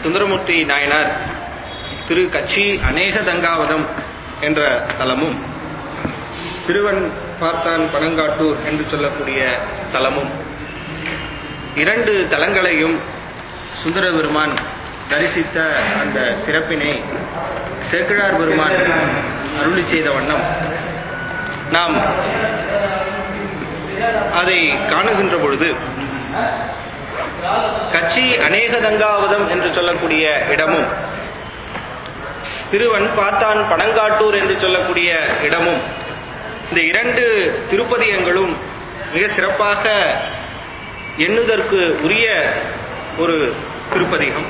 சுந்தரமூர்த்தி நாயனார் திரு கட்சி அநேக தங்காவதம் என்ற தலமும் திருவன் பார்த்தான் பனங்காட்டூர் என்று சொல்லக்கூடிய தலமும் இரண்டு தலங்களையும் சுந்தர பெருமான் தரிசித்த அந்த சிறப்பினை சேக்கிழார் பெருமான் அருளி செய்த வண்ணம் நாம் அதை காணுகின்ற பொழுது கட்சி அநேக தங்காவதம் என்று சொல்லக்கூடிய இடமும் திருவன் பார்த்தான் பனங்காட்டூர் என்று சொல்லக்கூடிய இடமும் இந்த இரண்டு திருப்பதியங்களும் மிக சிறப்பாக எண்ணுதற்கு உரிய ஒரு திருப்பதிகம்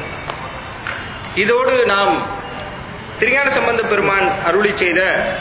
இதோடு நாம் திருஞான சம்பந்த பெருமான் அருளி செய்த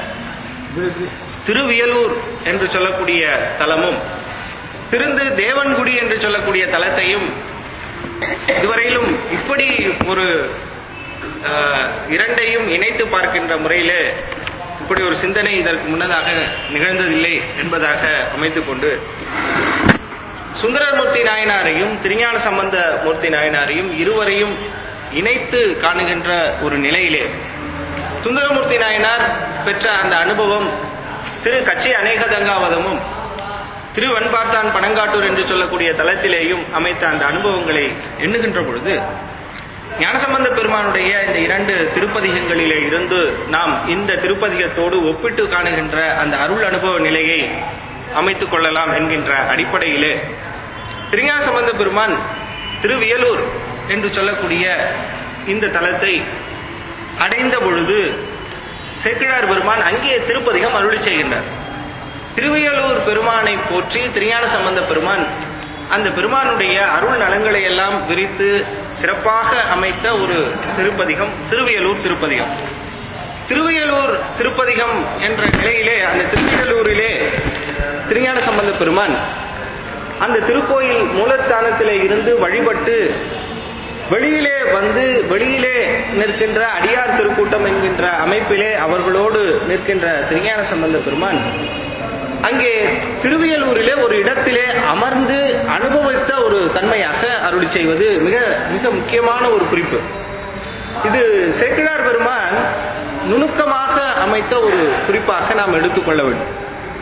திருவியலூர் என்று சொல்லக்கூடிய தலமும் திருந்து தேவன்குடி என்று சொல்லக்கூடிய தலத்தையும் இதுவரையிலும் இப்படி ஒரு ஆஹ், இரண்டையும் இணைத்து பார்க்கின்ற முறையிலே இப்படி ஒரு சிந்தனை இதற்கு முன்னதாக நிகழ்ந்ததில்லை என்பதாக அமைத்துக் கொண்டு சுந்தரமூர்த்தி நாயனாரையும் திருஞான சம்பந்த மூர்த்தி நாயனாரையும் இருவரையும் இணைத்து காணுகின்ற ஒரு நிலையிலே சுந்தரமூர்த்தி நாயனார் பெற்ற அந்த அனுபவம் திரு கட்சி அநேக தங்காவதமும் திருவன்பார்த்தான் பனங்காட்டூர் என்று சொல்லக்கூடிய தலத்திலேயும் அமைத்த அந்த அனுபவங்களை எண்ணுகின்ற பொழுது ஞானசம்பந்த பெருமானுடைய இந்த இரண்டு திருப்பதிகங்களிலே இருந்து நாம் இந்த திருப்பதிகத்தோடு ஒப்பிட்டு காணுகின்ற அந்த அருள் அனுபவ நிலையை அமைத்துக் கொள்ளலாம் என்கின்ற அடிப்படையிலே திருஞான சம்பந்த பெருமான் திருவியலூர் என்று சொல்லக்கூடிய இந்த தலத்தை அடைந்த பொழுது சேக்கிழார் பெருமான் அங்கே திருப்பதிகம் அருளி செய்கின்றார் திருவியலூர் பெருமானை போற்றி திருஞான சம்பந்த பெருமான் அந்த பெருமானுடைய அருள் நலங்களை எல்லாம் விரித்து சிறப்பாக அமைத்த ஒரு திருப்பதிகம் திருவியலூர் திருப்பதிகம் திருவியலூர் திருப்பதிகம் என்ற நிலையிலே அந்த திருவியலூரிலே திருஞான சம்பந்த பெருமான் அந்த திருக்கோயில் மூலஸ்தானத்திலே இருந்து வழிபட்டு வெளியிலே வந்து வெளியிலே நிற்கின்ற அடியார் திருக்கூட்டம் என்கின்ற அமைப்பிலே அவர்களோடு நிற்கின்ற திருஞான சம்பந்த பெருமான் அங்கே திருவியலூரிலே ஒரு இடத்திலே அமர்ந்து அனுபவித்த ஒரு தன்மையாக அருளி செய்வது மிக மிக முக்கியமான ஒரு குறிப்பு இது சேக்கிழார் பெருமான் நுணுக்கமாக அமைத்த ஒரு குறிப்பாக நாம் எடுத்துக்கொள்ள வேண்டும்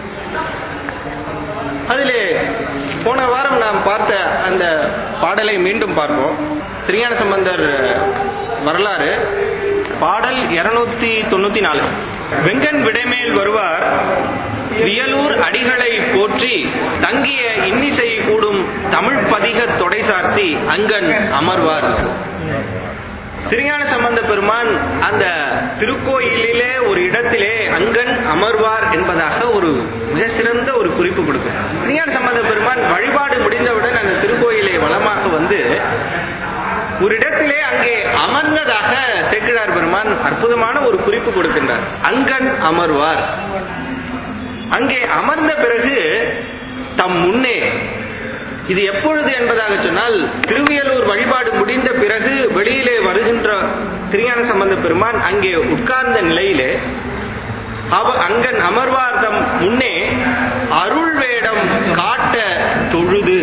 அதிலே போன வாரம் நாம் பார்த்த அந்த பாடலை மீண்டும் பார்ப்போம் திருஞான சம்பந்தர் வரலாறு பாடல் இருநூத்தி தொண்ணூத்தி நாலு வெங்கன் விடைமேல் வருவார் வியலூர் அடிகளை போற்றி தங்கிய இன்னிசை கூடும் தமிழ் பதிக தொடை சார்த்தி அங்கன் அமர்வார் திருஞான சம்பந்த பெருமான் அந்த திருக்கோயிலிலே ஒரு இடத்திலே அங்கன் அமர்வார் என்பதாக ஒரு மிக சிறந்த ஒரு குறிப்பு கொடுக்கும் திருஞான சம்பந்த பெருமான் வழிபாடு முடிந்தவுடன் அந்த திருக்கோயிலை வளமாக வந்து ஒரு இடத்திலே அங்கே அமர்ந்ததாக சேக்கிழார் பெருமான் அற்புதமான ஒரு குறிப்பு கொடுக்கின்றார் அங்கன் அமர்வார் அங்கே அமர்ந்த பிறகு தம் முன்னே இது எப்பொழுது என்பதாக சொன்னால் திருவியலூர் வழிபாடு முடிந்த பிறகு வெளியிலே வருகின்ற திருஞான சம்பந்த பெருமான் அங்கே உட்கார்ந்த நிலையிலே அவ அங்கன் அமர்வார்த்தம் முன்னே அருள் வேடம் காட்ட தொழுது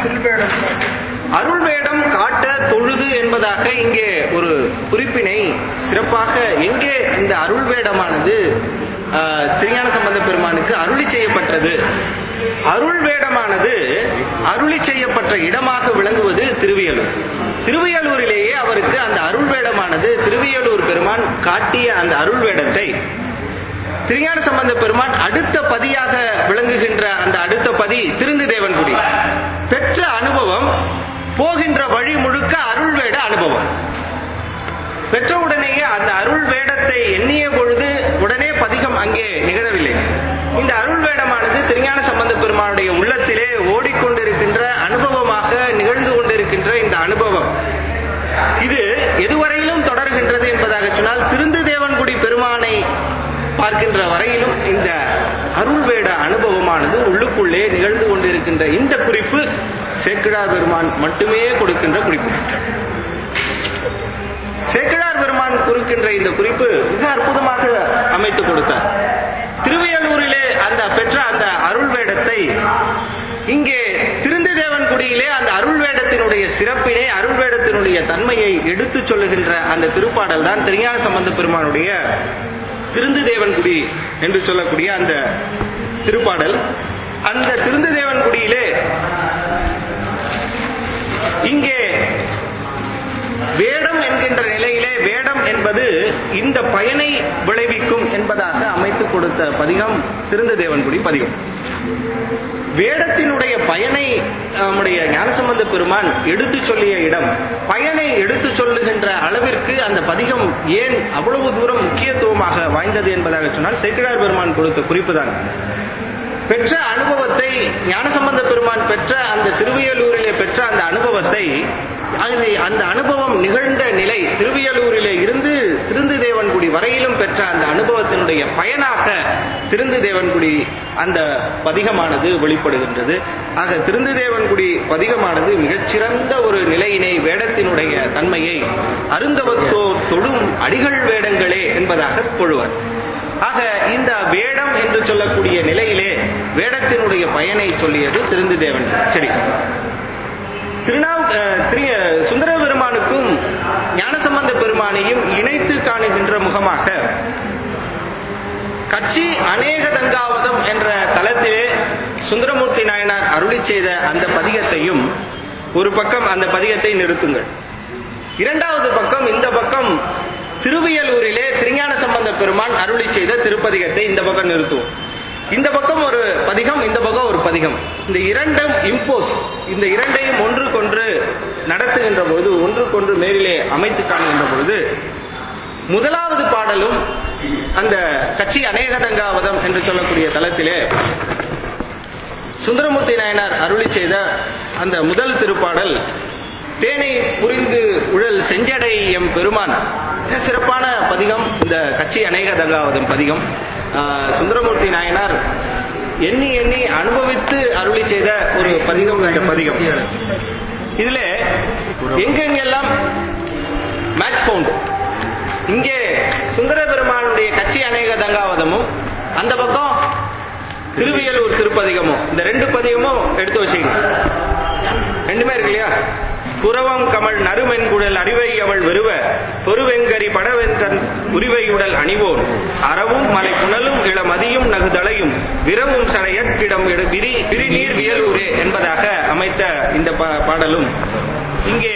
அருள் வேடம் காட்ட தொழுது என்பதாக இங்கே ஒரு குறிப்பினை சிறப்பாக எங்கே இந்த அருள் வேடமானது ஆஹ், திருஞான சம்பந்த பெருமானுக்கு அருளி செய்யப்பட்டது அருள் வேடமானது அருளி செய்யப்பட்ட இடமாக விளங்குவது திருவியலூர் திருவியலூரிலேயே அவருக்கு அந்த அருள் வேடமானது திருவியலூர் பெருமான் காட்டிய அந்த அருள் வேடத்தை திருஞான சம்பந்த பெருமான் அடுத்த பதியாக விளங்குகின்ற அந்த அடுத்த பதி திருந்துதேவன்குடி பெற்ற அனுபவம் போகின்ற வழி முழுக்க அருள் வேட அனுபவம் பெற்ற உடனேயே அந்த அருள் வேடத்தை எண்ணிய பொழுது உடனே பதிகம் அங்கே நிகழவில்லை இந்த அருள் வேடமானது திருஞான சம்பந்த பெருமானுடைய உள்ளத்திலே ஓடிக்கொண்டிருக்கின்ற அனுபவமாக நிகழ்ந்து கொண்டிருக்கின்ற இந்த அனுபவம் இது எதுவரையிலும் தொடர்கின்றது என்பதாக சொன்னால் திருந்து தேவன்குடி பெருமானை பார்க்கின்ற வரையிலும் இந்த அருள் வேட அனுபவமானது உள்ளுக்குள்ளே நிகழ்ந்து கொண்டிருக்கின்ற இந்த குறிப்பு சேக்கிழார் பெருமான் மட்டுமே கொடுக்கின்ற குறிப்பு சேக்கிழார் பெருமான் குறிக்கின்ற இந்த குறிப்பு மிக அற்புதமாக அமைத்து கொடுத்தார் திருவியலூரிலே அந்த பெற்ற அந்த அருள் வேடத்தை இங்கே திருந்துதேவன்குடி திருவியலூரியிலே அந்த அருள் வேடத்தினுடைய சிறப்பினை அருள் வேடத்தினுடைய தன்மையை எடுத்துச் சொல்லுகின்ற அந்த திருப்பாடல் தான் திருஞான சம்பந்த பெருமானுடைய திருந்து தேவன்குடி என்று சொல்லக்கூடிய அந்த திருப்பாடல் அந்த திருந்து தேவன்குடியிலே இங்கே வேடம் என்கின்ற நிலையிலே வேடம் என்பது இந்த பயனை விளைவிக்கும் என்பதாக அமைத்துக் கொடுத்த பதிகம் திருந்ததேவன்குடி பதிகம் வேடத்தினுடைய பயனை நம்முடைய ஞானசம்பந்த பெருமான் எடுத்துச் சொல்லிய இடம் பயனை எடுத்துச் சொல்லுகின்ற அளவிற்கு அந்த பதிகம் ஏன் அவ்வளவு தூரம் முக்கியத்துவமாக வாய்ந்தது என்பதாக சொன்னால் சேக்கிடார் பெருமான் கொடுத்த குறிப்பு தான் பெற்ற அனுபவத்தை ஞானசம்பந்த பெருமான் பெற்ற அந்த திருவியலூரிலே பெற்ற அந்த அனுபவத்தை அது அந்த அனுபவம் நிகழ்ந்த நிலை திருவியலூரிலே இருந்து திருந்து தேவன்குடி வரையிலும் பெற்ற அந்த அனுபவத்தினுடைய பயனாக திருந்து தேவன்குடி அந்த பதிகமானது வெளிப்படுகின்றது ஆக திருந்து தேவன்குடி பதிகமானது மிகச்சிறந்த ஒரு நிலையினை வேடத்தினுடைய தன்மையை அருந்தவத்தோர் தொடும் அடிகள் வேடங்களே என்பதாக கொள்வார் ஆக இந்த வேடம் என்று சொல்லக்கூடிய நிலையிலே வேடத்தினுடைய பயனை சொல்லியது திருந்துதேவன் சரி திருநாவு திரு சுந்தர பெருமானுக்கும் ஞானசம்பந்த பெருமானையும் இணைத்து காணுகின்ற முகமாக கட்சி அநேக தங்காவதம் என்ற தளத்திலே சுந்தரமூர்த்தி நாயனார் அருளி செய்த அந்த பதிகத்தையும் ஒரு பக்கம் அந்த பதிகத்தை நிறுத்துங்கள் இரண்டாவது பக்கம் இந்த பக்கம் திருவியலூரிலே திருஞான சம்பந்த பெருமான் அருளி செய்த திருப்பதிகத்தை இந்த பக்கம் நிறுத்துவோம் இந்த பக்கம் ஒரு பதிகம் இந்த பக்கம் ஒரு பதிகம் இந்த இரண்டும் இம்போஸ் இந்த இரண்டையும் ஒன்றுக்கொன்று நடத்துகின்ற பொழுது ஒன்றுக்கொன்று மேலிலே அமைத்து காணுகின்ற பொழுது முதலாவது பாடலும் அந்த கட்சி அநேகதங்காவதம் என்று சொல்லக்கூடிய தளத்திலே சுந்தரமூர்த்தி நாயனார் அருளி செய்த அந்த முதல் திருப்பாடல் தேனை புரிந்து உழல் செஞ்சடை எம் பெருமான் மிக சிறப்பான பதிகம் இந்த கட்சி அநேக தங்காவதம் பதிகம் சுந்தரமூர்த்தி நாயனார் எண்ணி எண்ணி அனுபவித்து அருளி செய்த ஒரு பதிகம் இந்த பதிகம் இதுல எங்கெங்கெல்லாம் மேட்ச் பவுண்ட் இங்கே சுந்தர பெருமானுடைய கட்சி அநேக தங்காவதமும் அந்த பக்கம் திருவியலூர் திருப்பதிகமும் இந்த ரெண்டு பதிகமும் எடுத்து வச்சுக்கணும் ரெண்டுமே இருக்கு இல்லையா புறவம் கமல் நறுமென்குழல் அறிவை அவள் வெறுவ பொறுவெங்கரி படவென்றன் உரிவையுடல் அணிவோன் அறவும் மலை புனலும் இளமதியும் நகுதலையும் விரவும் சடையற்றிடம் விரி விரிநீர் வியலூரே என்பதாக அமைத்த இந்த பாடலும் இங்கே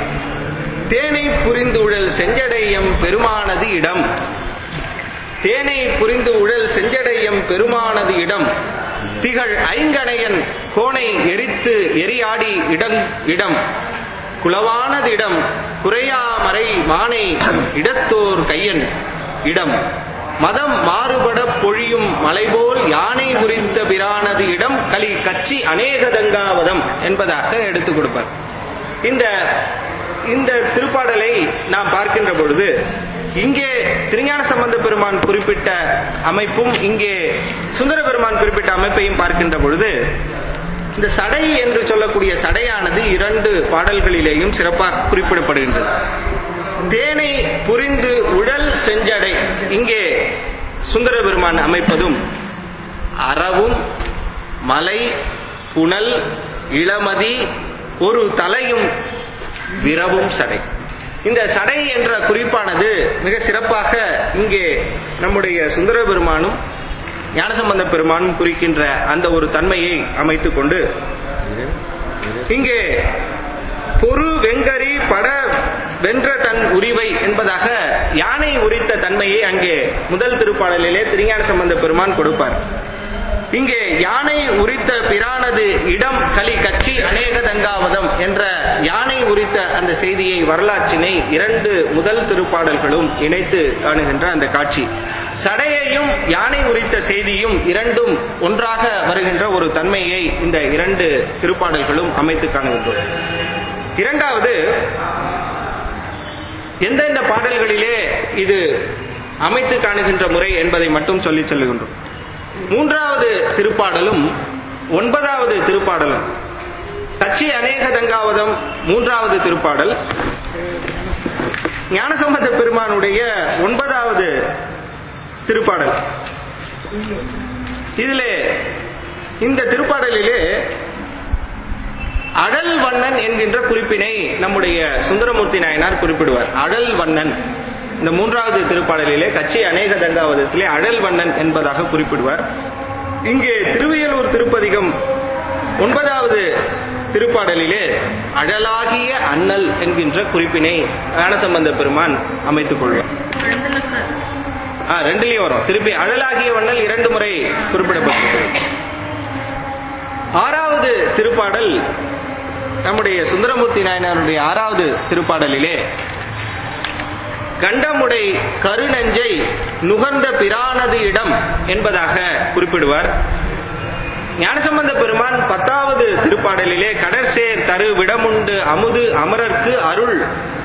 தேனை புரிந்து உழல் செஞ்சடையம் பெருமானது இடம் தேனை புரிந்து உழல் செஞ்சடையம் பெருமானது இடம் திகழ் ஐங்கணையன் கோணை எரித்து எரியாடி இடம் இடம் குளவானது இடம் குறையாமறை மானை இடத்தோர் கையன் இடம் மதம் மாறுபட பொழியும் மலைபோல் யானை குறித்த பிரானது இடம் களி கட்சி அநேகதங்காவதம் என்பதாக எடுத்துக் கொடுப்பார் இந்த இந்த திருப்பாடலை நாம் பார்க்கின்ற பொழுது இங்கே திருஞான சம்பந்த பெருமான் குறிப்பிட்ட அமைப்பும் இங்கே சுந்தர பெருமான் குறிப்பிட்ட அமைப்பையும் பார்க்கின்ற பொழுது இந்த சடை என்று சொல்லக்கூடிய சடையானது இரண்டு பாடல்களிலேயும் சிறப்பாக குறிப்பிடப்படுகின்றது தேனை புரிந்து உழல் செஞ்சடை இங்கே சுந்தர பெருமான் அமைப்பதும் அறவும் மலை புனல் இளமதி ஒரு தலையும் விரவும் சடை இந்த சடை என்ற குறிப்பானது மிக சிறப்பாக இங்கே நம்முடைய சுந்தர பெருமானும் ஞானசம்பந்த பெருமானும் குறிக்கின்ற அந்த ஒரு தன்மையை அமைத்துக் கொண்டு இங்கே பொறு வெங்கரி பட வென்ற தன் உரிவை என்பதாக யானை உரித்த தன்மையை அங்கே முதல் திருப்பாடலிலே திருஞான சம்பந்த பெருமான் கொடுப்பார் இங்கே யானை உரித்த பிரானது இடம் களி கட்சி அநேக தங்காவதம் என்ற யானை உரித்த அந்த செய்தியை வரலாற்றினை இரண்டு முதல் திருப்பாடல்களும் இணைத்து காணுகின்ற அந்த காட்சி சடையையும் யானை உரித்த செய்தியும் இரண்டும் ஒன்றாக வருகின்ற ஒரு தன்மையை இந்த இரண்டு திருப்பாடல்களும் அமைத்து காணுகின்றோம் இரண்டாவது எந்தெந்த பாடல்களிலே இது அமைத்து காணுகின்ற முறை என்பதை மட்டும் சொல்லி சொல்லுகின்றோம் மூன்றாவது திருப்பாடலும் ஒன்பதாவது திருப்பாடலும் கட்சி அநேக தங்காவதம் மூன்றாவது திருப்பாடல் ஞானசம்பந்த பெருமானுடைய ஒன்பதாவது திருப்பாடல் இதிலே இந்த திருப்பாடலிலே அடல் வண்ணன் என்கின்ற குறிப்பினை நம்முடைய சுந்தரமூர்த்தி நாயனார் குறிப்பிடுவார் அடல் வண்ணன் இந்த மூன்றாவது திருப்பாடலிலே கட்சி அநேக தங்காவதத்திலே அடல் வண்ணன் என்பதாக குறிப்பிடுவார் இங்கே திருவியலூர் திருப்பதிகம் ஒன்பதாவது திருப்பாடலிலே அழலாகிய அண்ணல் என்கின்ற குறிப்பினை ஞானசம்பந்த பெருமான் அமைத்துக் கொள்வார் ஆ ரெண்டுலயும் வரும் திருப்பி அழலாகிய வண்ணல் இரண்டு முறை குறிப்பிடப்பட்டிருக்கிறது ஆறாவது திருப்பாடல் நம்முடைய சுந்தரமூர்த்தி நாயனாருடைய ஆறாவது திருப்பாடலிலே கண்டமுடை கருநெஞ்சை நுகர்ந்த பிரானது இடம் என்பதாக குறிப்பிடுவார் ஞானசம்பந்த பெருமான் பத்தாவது திருப்பாடலிலே கடற்சேர் தரு விடமுண்டு அமுது அமரர்க்கு அருள்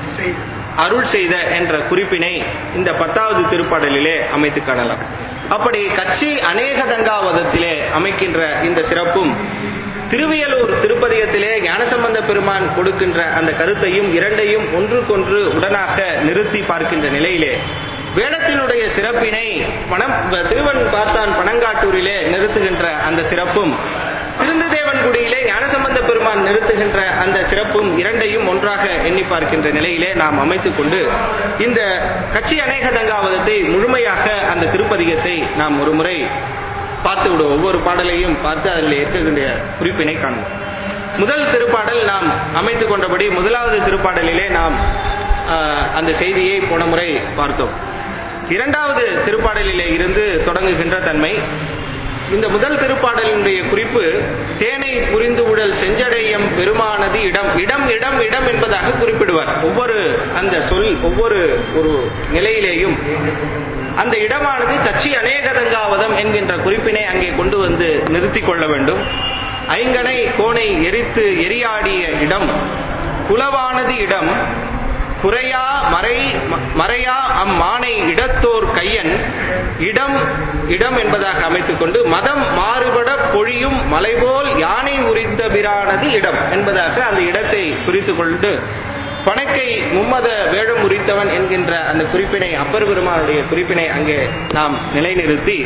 அருள் செய்த என்ற குறிப்பினை இந்த பத்தாவது திருப்பாடலிலே அமைத்து காணலாம் அப்படி கட்சி அநேக தங்காவதத்திலே அமைக்கின்ற இந்த சிறப்பும் திருவியலூர் திருப்பதிகத்திலே ஞானசம்பந்த பெருமான் கொடுக்கின்ற அந்த கருத்தையும் இரண்டையும் ஒன்றுக்கொன்று உடனாக நிறுத்தி பார்க்கின்ற நிலையிலே வேடத்தினுடைய சிறப்பினை பணம் திருவன் பார்த்தான் பனங்காட்டூரிலே நிறுத்துகின்ற அந்த சிறப்பும் திருந்ததேவன்குடியிலே ஞானசம்பந்த பெருமான் நிறுத்துகின்ற அந்த சிறப்பும் இரண்டையும் ஒன்றாக எண்ணி பார்க்கின்ற நிலையிலே நாம் அமைத்துக் கொண்டு இந்த கட்சி அநேக தங்காவதத்தை முழுமையாக அந்த திருப்பதிகத்தை நாம் ஒரு முறை பார்த்து விடுவோம் ஒவ்வொரு பாடலையும் பார்த்து அதில் ஏற்கின்ற குறிப்பினை காண்போம் முதல் திருப்பாடல் நாம் அமைத்துக் கொண்டபடி முதலாவது திருப்பாடலிலே நாம் ஆஹ், அந்த செய்தியை போன முறை பார்த்தோம் இரண்டாவது திருப்பாடலிலே இருந்து தொடங்குகின்ற தன்மை இந்த முதல் திருப்பாடலினுடைய குறிப்பு தேனை புரிந்து உடல் செஞ்சடையம் பெருமானது இடம் இடம் இடம் இடம் என்பதாக குறிப்பிடுவார் ஒவ்வொரு அந்த சொல் ஒவ்வொரு ஒரு நிலையிலேயும் அந்த இடமானது கட்சி அநேகதங்காவதம் என்கின்ற குறிப்பினை அங்கே கொண்டு வந்து நிறுத்திக் கொள்ள வேண்டும் ஐங்கனை கோணை எரித்து எரியாடிய இடம் குலவானது இடம் குறையா மறை ம- மறையா அம்மானை இடத்தோர் கையன் இடம் இடம் என்பதாக அமைத்துக் கொண்டு மதம் மாறுபட பொழியும் மலைபோல் யானை உரித்த பிரானது இடம் என்பதாக அந்த இடத்தை குறித்துக் கொண்டு பணக்கை மும்மத வேடம் உரித்தவன் என்கின்ற அந்த குறிப்பினை அப்பர் பெருமானுடைய குறிப்பினை அங்கே நாம் நிலைநிறுத்தி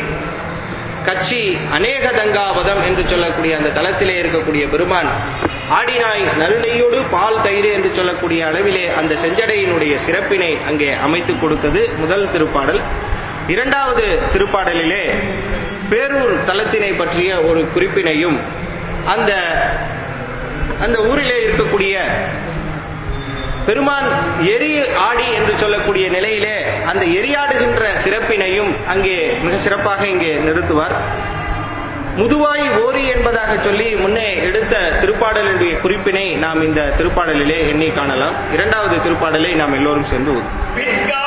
கட்சி அநேக தங்காவதம் என்று சொல்லக்கூடிய அந்த தளத்திலே இருக்கக்கூடிய பெருமான் ஆடினாய் நறுநெய்யோடு பால் தயிர் என்று சொல்லக்கூடிய அளவிலே அந்த செஞ்சடையினுடைய சிறப்பினை அங்கே அமைத்துக் கொடுத்தது முதல் திருப்பாடல் இரண்டாவது திருப்பாடலிலே பேரூர் தலத்தினை பற்றிய ஒரு குறிப்பினையும் அந்த அந்த ஊரிலே இருக்கக்கூடிய பெருமான் எரி ஆடி என்று சொல்லக்கூடிய நிலையிலே அந்த எரியாடுகின்ற சிறப்பினையும் அங்கே மிக சிறப்பாக இங்கே நிறுத்துவார் முதுவாய் ஓரி என்பதாக சொல்லி முன்னே எடுத்த திருப்பாடலுடைய குறிப்பினை நாம் இந்த திருப்பாடலிலே எண்ணி காணலாம் இரண்டாவது திருப்பாடலை நாம் எல்லோரும் சேர்ந்து ஓதுவோம்.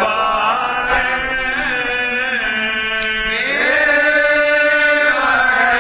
அம்ப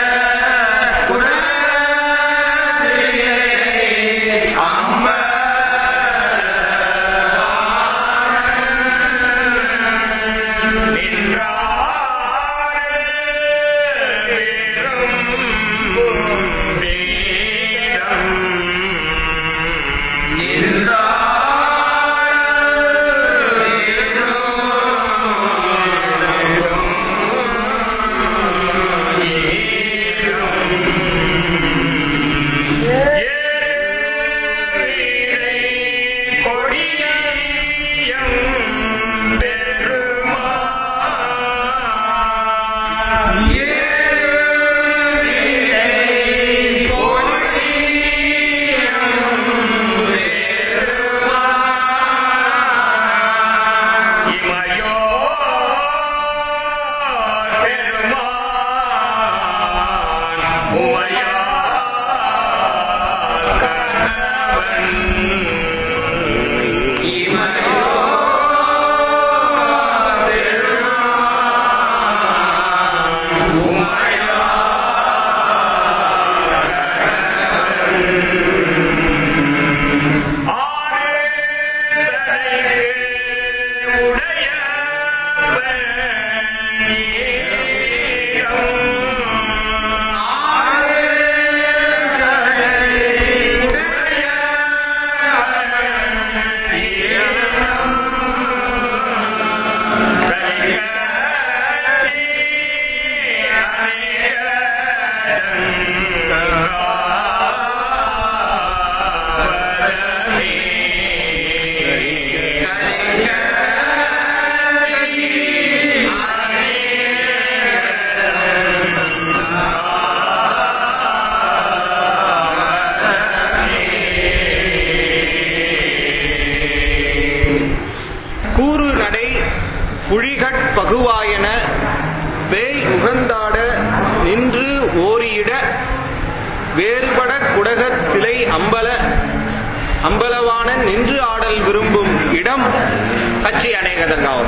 பகுவாயன பேய் உகந்தாட நின்று ஓரியிட வேறுபட குடகத்திலை அம்பல அம்பலவாணன் நின்று ஆடல் விரும்பும் இடம் கட்சி அநேகதங்காவும்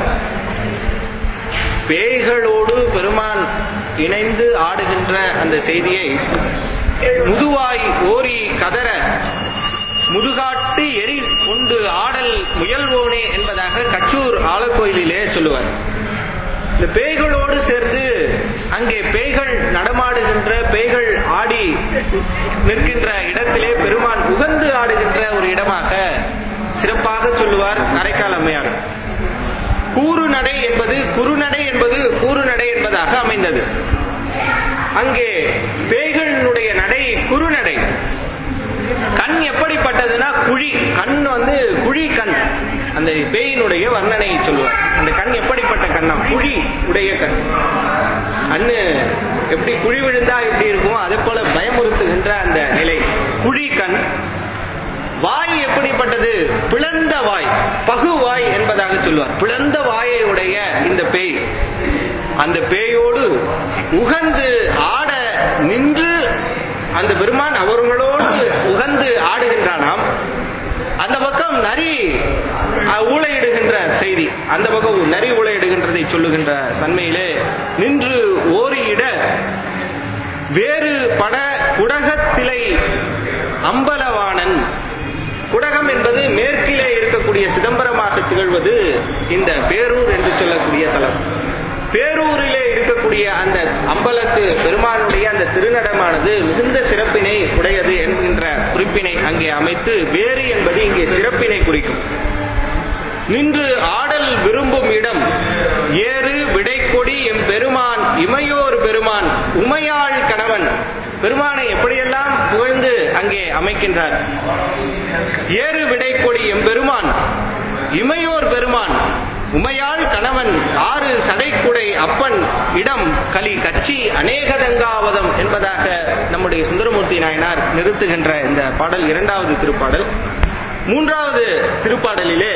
பேய்களோடு பெருமான் இணைந்து ஆடுகின்ற அந்த செய்தியை முதுவாய் ஓரி கதற முதுகாட்டு எரி கொண்டு ஆடல் முயல்வோனே என்பதாக கச்சூர் ஆலக்கோயிலிலே சொல்லுவார் இந்த பேய்களோடு சேர்ந்து அங்கே பேய்கள் நடமாடுகின்ற பேய்கள் ஆடி நிற்கின்ற இடத்திலே பெருமான் உகந்து ஆடுகின்ற ஒரு இடமாக சிறப்பாக சொல்லுவார் காரைக்கால் அம்மையார் கூறுநடை என்பது குறுநடை என்பது கூறுநடை என்பதாக அமைந்தது அங்கே பேய்களினுடைய நடை குறுநடை கண் எப்படிப்பட்டதுன்னா குழி கண் வந்து குழி கண் அந்த பேயினுடைய வர்ணனை சொல்லுவார் அந்த கண் எப்படிப்பட்ட கண்ணா குழி உடைய கண் கண்ணு எப்படி குழி விழுந்தா எப்படி இருக்குமோ அதே போல பயமுறுத்துகின்ற அந்த நிலை குழி கண் வாய் எப்படிப்பட்டது பிளந்த வாய் பகு வாய் என்பதாக சொல்லுவார் பிளந்த வாயை உடைய இந்த பேய் அந்த பேயோடு உகந்து ஆட நின்று அந்த பெருமான் அவர்களோடு உகந்து ஆடுகின்றானாம் அந்த பக்கம் நரி அஹ், ஊளையிடுகின்ற செய்தி அந்த பக்கம் நரி ஊளையிடுகின்றதை சொல்லுகின்ற தன்மையிலே நின்று ஓரியிட வேறு பட குடகத்திலை அம்பலவாணன் குடகம் என்பது மேற்கிலே இருக்கக்கூடிய சிதம்பரமாக திகழ்வது இந்த பேரூர் என்று சொல்லக்கூடிய தலம் பேரூரிலே இருக்கக்கூடிய அந்த அம்பலத்து பெருமானுடைய அந்த திருநடமானது மிகுந்த சிறப்பினை உடையது என்கின்ற குறிப்பினை அங்கே அமைத்து வேறு என்பது இங்கே சிறப்பினை குறிக்கும் நின்று ஆடல் விரும்பும் இடம் ஏறு விடைக்கொடி எம் பெருமான் இமையோர் பெருமான் உமையாள் கணவன் பெருமானை எப்படியெல்லாம் புகழ்ந்து அங்கே அமைக்கின்றார் ஏறு விடைக்கொடி எம் பெருமான் இமையோர் பெருமான் உமையாள் கணவன் ஆறு சடைக்குடை அப்பன் இடம் கலி கச்சி அநேகதங்காவதம் என்பதாக நம்முடைய சுந்தரமூர்த்தி நாயனார் நிறுத்துகின்ற இந்த பாடல் இரண்டாவது திருப்பாடல் மூன்றாவது திருப்பாடலிலே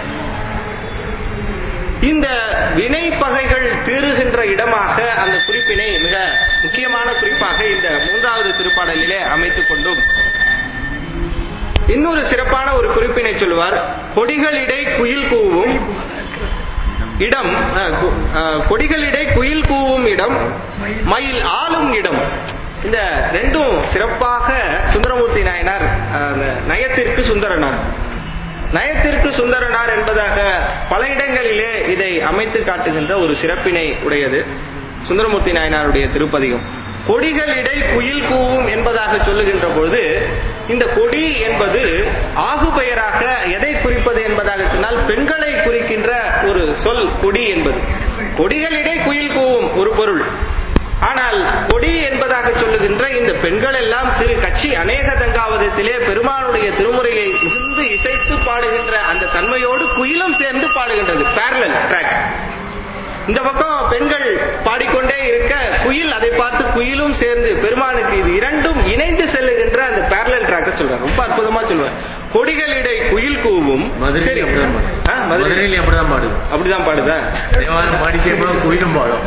இந்த வினை பகைகள் தீருகின்ற இடமாக அந்த குறிப்பினை மிக முக்கியமான குறிப்பாக இந்த மூன்றாவது திருப்பாடலிலே அமைத்துக் கொண்டும் இன்னொரு சிறப்பான ஒரு குறிப்பினை சொல்லுவார் கொடிகளிடை குயில் கூவும் இடம் அஹ், கு- அஹ், கொடிகளிடை குயில் கூவும் இடம் மயில் ஆளும் இடம் இந்த ரெண்டும் சிறப்பாக சுந்தரமூர்த்தி நாயனார் அஹ், அந்த நயத்திற்கு சுந்தரனார் நயத்திற்கு சுந்தரனார் என்பதாக பல இடங்களிலே இதை அமைத்து காட்டுகின்ற ஒரு சிறப்பினை உடையது சுந்தரமூர்த்தி நாயனாருடைய திருப்பதிகம் கொடிகளிடை குயில் கூவும் என்பதாக சொல்லுகின்ற பொழுது இந்த கொடி என்பது ஆகு பெயராக எதை குறிப்பது என்பதாக சொன்னால் பெண்களை குறிக்கின்ற ஒரு சொல் கொடி என்பது கொடிகளிடை குயில் கூவும் ஒரு பொருள் ஆனால் கொடி என்பதாக சொல்லுகின்ற இந்த பெண்கள் எல்லாம் திரு கட்சி அநேக தங்காவதத்திலே பெருமானுடைய திருமுறையை மிகுந்து இசைத்து பாடுகின்ற அந்த தன்மையோடு குயிலும் சேர்ந்து பாடுகின்றது parallel ட்ராக் இந்த பக்கம் பெண்கள் பாடிக்கொண்டே இருக்க குயில் அதை பார்த்து குயிலும் சேர்ந்து பெருமானுக்கு இது இரண்டும் இணைந்து செல்லுகின்ற அந்த parallel ட்ராக்க சொல்றார் ரொம்ப அற்புதமா சொல்வார் கொடிகளிடை குயில் கூவும் மதுரையில சரி. அப்படிதான் பாடு. ஆ, மதுரை மதுரையில அப்படிதான் பாடுது அப்படிதான் பாடுதா தேவாரம் பாடிட்டே கூட குயிலும் பாடும்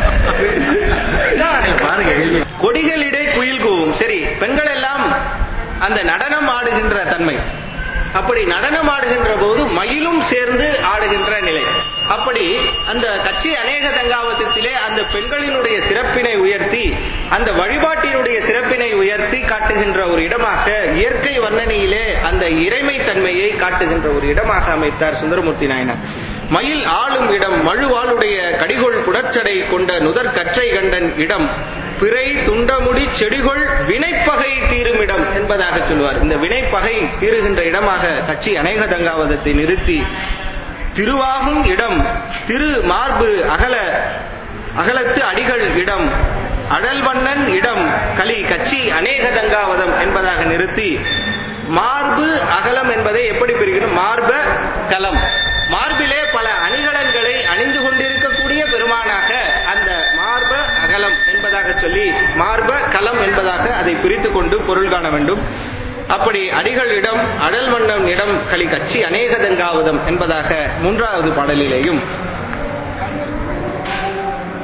பாருங்க எழுதி கொடிகளிடை குயில் கூவும் சரி பெண்கள் எல்லாம் அந்த நடனம் ஆடுகின்ற தன்மை அப்படி நடனம் ஆடுகின்ற போது மயிலும் சேர்ந்து ஆடுகின்ற நிலை அப்படி அந்த கட்சி அநேக தங்காவதத்திலே அந்த பெண்களினுடைய சிறப்பினை உயர்த்தி அந்த வழிபாட்டினுடைய சிறப்பினை உயர்த்தி காட்டுகின்ற ஒரு இடமாக இயற்கை வர்ணனையிலே அந்த இறைமை தன்மையை காட்டுகின்ற ஒரு இடமாக அமைத்தார் சுந்தரமூர்த்தி நாயனார் மயில் ஆளும் இடம் மழுவாளுடைய கடிகொள் குடச்சடை கொண்ட நுதற் கற்றை கண்டன் இடம் பிறை துண்டமுடி செடிகொள் வினைப்பகை தீரும் இடம் என்பதாக சொல்வார் இந்த வினைப்பகை தீருகின்ற இடமாக கட்சி அநேக தங்காவதத்தை நிறுத்தி திருவாகும் இடம் திரு மார்பு அகல அகலத்து அடிகள் இடம் அடல்வண்ணன் இடம் களி கச்சி அநேக தங்காவதம் என்பதாக நிறுத்தி மார்பு அகலம் என்பதை எப்படி பிரிக்கணும் மார்ப கலம் மார்பிலே பல அணிகலன்களை அணிந்து கொண்டிருக்கக்கூடிய பெருமானாக அந்த மார்ப அகலம் என்பதாக சொல்லி மார்ப கலம் என்பதாக அதை பிரித்து கொண்டு பொருள் காண வேண்டும் அப்படி அடிகள் இடம் அடல் மன்னம் இடம் களி கட்சி அநேக தங்காவதம் என்பதாக மூன்றாவது பாடலிலேயும்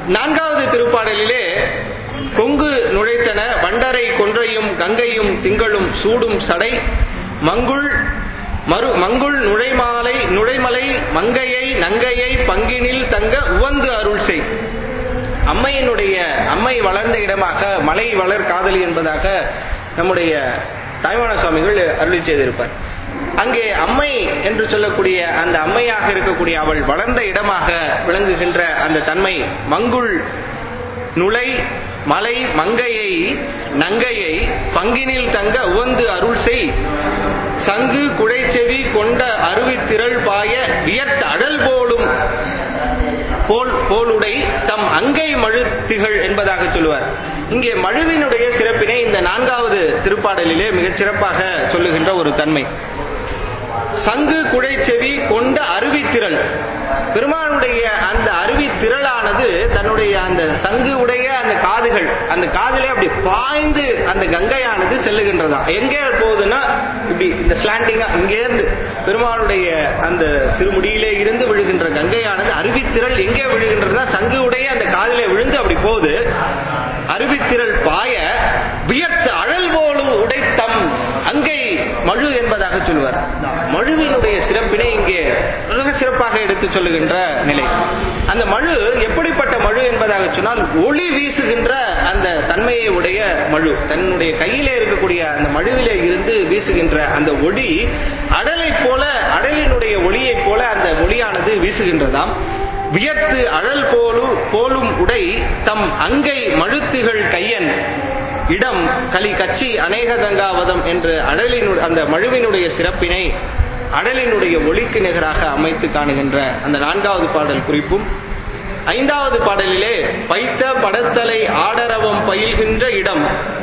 நான்காவது திருப்பாடலிலே கொங்கு நுழைத்தன வண்டரை கொன்றையும் கங்கையும் திங்களும் சூடும் சடை மங்குள் மறு மங்குள் நுழைமாலை நுழைமலை மங்கையை நங்கையை பங்கினில் தங்க உவந்து அருள் செய் அம்மையினுடைய அம்மை வளர்ந்த இடமாக மலை வளர் காதலி என்பதாக நம்முடைய தாய்மான சுவாமிகள் அருளி செய்திருப்பார் அங்கே அம்மை என்று சொல்லக்கூடிய அந்த அம்மையாக இருக்கக்கூடிய அவள் வளர்ந்த இடமாக விளங்குகின்ற அந்த தன்மை மங்குள் நுழை மலை மங்கையை நங்கையை பங்கினில் தங்க உவந்து அருள் செய் சங்கு குழைச்செவி கொண்ட அருவித்திரள் பாய வியர்த்த அடல் போலும் போல் போலுடை தம் அங்கை மழு திகழ் என்பதாக சொல்லுவார் இங்கே மழுவினுடைய சிறப்பினை இந்த நான்காவது திருப்பாடலிலே மிகச் சிறப்பாக சொல்லுகின்ற ஒரு தன்மை சங்கு குழைச்செவி கொண்ட அருவித்திரள் பெருமானுடைய அந்த அருவி திரளானது தன்னுடைய அந்த சங்கு உடைய அந்த காதுகள் அந்த காதிலே அப்படி பாய்ந்து அந்த கங்கையானது செல்லுகின்றதா எங்கே போகுதுன்னா இப்படி இந்த ஸ்லாண்டிங்கா இங்கே இருந்து பெருமானுடைய அந்த திருமுடியிலே இருந்து விழுகின்ற கங்கையானது அருவித்திரள் எங்கே விழுகின்றதுன்னா சங்கு உடைய அந்த காதிலே விழுந்து அப்படி போகுது அருவித்திரள் பாய வியர்த்து அழல் போலும் உடைத்தம் அங்கை மழு என்பதாக சொல்லுவார் மழுவினுடைய சிறப்பினை இங்கே மிக சிறப்பாக எடுத்து சொல்லுகின்ற நிலை அந்த மழு எப்படிப்பட்ட மழு என்பதாக சொன்னால் ஒளி வீசுகின்ற அந்த தன்மையை உடைய மழு தன்னுடைய கையிலே இருக்கக்கூடிய அந்த மழுவிலே இருந்து வீசுகின்ற அந்த ஒளி அடலை போல அடலினுடைய ஒளியைப் போல அந்த ஒளியானது வீசுகின்றதாம் வியர்த்து அழல் போலும் போலும் உடை தம் அங்கை மழுத்துகள் கையன் இடம் கலி கச்சி அநேகதங்காவதம் என்று அடலினு அந்த மழுவினுடைய சிறப்பினை அடலினுடைய ஒளிக்கு நிகராக அமைத்து காணுகின்ற அந்த நான்காவது பாடல் குறிப்பும் ஐந்தாவது பாடலிலே பைத்த படத்தலை ஆடரவம் பயில்கின்ற இடம்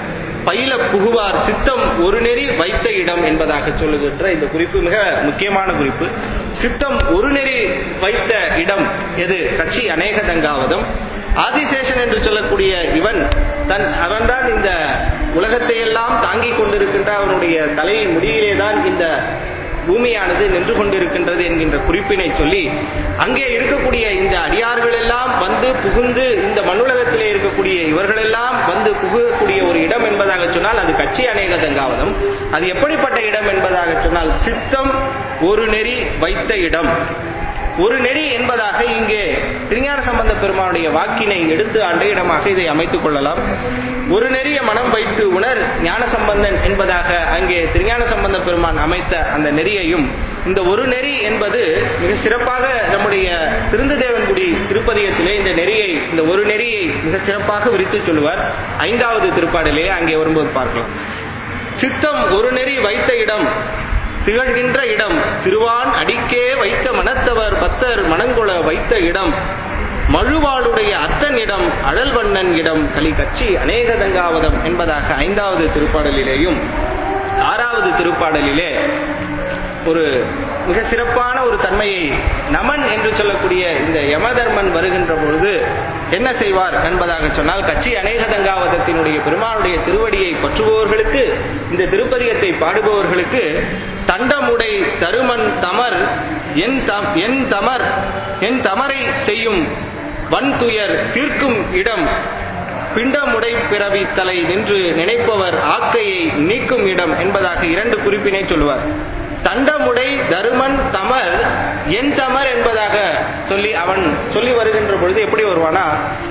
பயில புகுவார் சித்தம் ஒரு நெறி வைத்த இடம் என்பதாக சொல்லுகின்ற இந்த குறிப்பு மிக முக்கியமான குறிப்பு சித்தம் ஒரு நெறி வைத்த இடம் எது கட்சி அநேகதங்காவதம் ஆதிசேஷன் என்று சொல்லக்கூடிய இவன் தன் அவன்தான் இந்த உலகத்தை எல்லாம் தாங்கிக் கொண்டிருக்கின்ற அவனுடைய தலையின் முடியிலே தான் இந்த பூமியானது நின்று கொண்டிருக்கின்றது என்கின்ற குறிப்பினை சொல்லி அங்கே இருக்கக்கூடிய இந்த அடியார்கள் எல்லாம் வந்து புகுந்து இந்த மண்ணுலகத்திலே இருக்கக்கூடிய இவர்களெல்லாம் வந்து புகக்கூடிய ஒரு இடம் என்பதாக சொன்னால் அது கட்சி அநேக தங்காவதம் அது எப்படிப்பட்ட இடம் என்பதாக சொன்னால் சித்தம் ஒரு நெறி வைத்த இடம் ஒரு நெறி என்பதாக இங்கே திருஞான சம்பந்த பெருமானுடைய வாக்கினை எடுத்து ஆண்ட இடமாக இதை அமைத்துக் கொள்ளலாம் ஒரு நெறிய மனம் வைத்து உணர் ஞான சம்பந்தன் என்பதாக அங்கே திருஞான சம்பந்த பெருமான் அமைத்த அந்த நெறியையும் இந்த ஒரு நெறி என்பது மிக சிறப்பாக நம்முடைய திருந்ததேவன்குடி திருப்பதியத்திலே இந்த நெறியை இந்த ஒரு நெறியை மிக சிறப்பாக விரித்து சொல்லுவார் ஐந்தாவது திருப்பாடிலே அங்கே வரும்போது பார்க்கலாம் சித்தம் ஒரு நெறி வைத்த இடம் திகழ்கின்ற இடம் திருவான் அடிக்கே வைத்த மனத்தவர் பத்தர் மணங்கொள வைத்த இடம் மழுவாளுடைய அத்தன் இடம் அழல்வண்ணன் இடம் கலி கச்சி அநேகதங்காவதம் என்பதாக ஐந்தாவது திருப்பாடலிலேயும் ஆறாவது திருப்பாடலிலே ஒரு மிக சிறப்பான ஒரு தன்மையை நமன் என்று சொல்லக்கூடிய இந்த யமதர்மன் வருகின்ற பொழுது என்ன செய்வார் என்பதாக சொன்னால் கட்சி அநேகதங்காவதத்தினுடைய பெருமானுடைய திருவடியை பற்றுபவர்களுக்கு இந்த திருப்பதிகத்தை பாடுபவர்களுக்கு தண்டமுடை தருமன் தமர் என் தம் என் தமர் என் தமரை செய்யும் வன் துயர் தீர்க்கும் இடம் பிண்டமுடை பிறவி தலை நின்று நினைப்பவர் ஆக்கையை நீக்கும் இடம் என்பதாக இரண்டு குறிப்பினை சொல்லுவார் தண்டமுடை தருமன் தமர் என் தமர் என்பதாக சொல்லி அவன் சொல்லி வருகின்ற பொழுது எப்படி வருவானா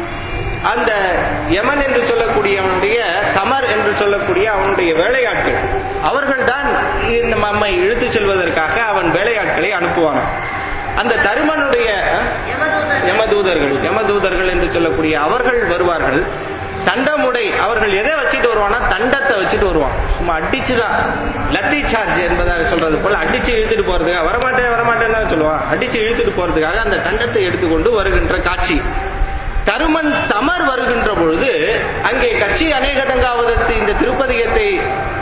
அந்த யமன் என்று சொல்லக்கூடியவனுடைய தமர் என்று சொல்லக்கூடிய அவனுடைய வேலையாட்கள் அவர்கள்தான் இந்த நம்மை இழுத்துச் செல்வதற்காக அவன் வேலையாட்களை அனுப்புவான் அந்த தருமனுடைய யமதூதர்கள் யமதூதர்கள் என்று சொல்லக்கூடிய அவர்கள் வருவார்கள் தண்டமுடை அவர்கள் எதை வச்சுட்டு வருவானா தண்டத்தை வச்சுட்டு வருவான் சும்மா அடிச்சுதான் லத்தி சார்ஜ் என்பதாக சொல்றது போல அடிச்சு இழுத்துட்டு போறதுக்காக வரமாட்டேன் வரமாட்டேன்னு தான் சொல்லுவான் அடிச்சு இழுத்துட்டு போறதுக்காக அந்த தண்டத்தை எடுத்துக்கொண்டு வருகின்ற காட்சி தருமன் தமர் வருகின்ற பொழுது அங்கே கட்சி அநேகதங்காவதத்து இந்த திருப்பதிகத்தை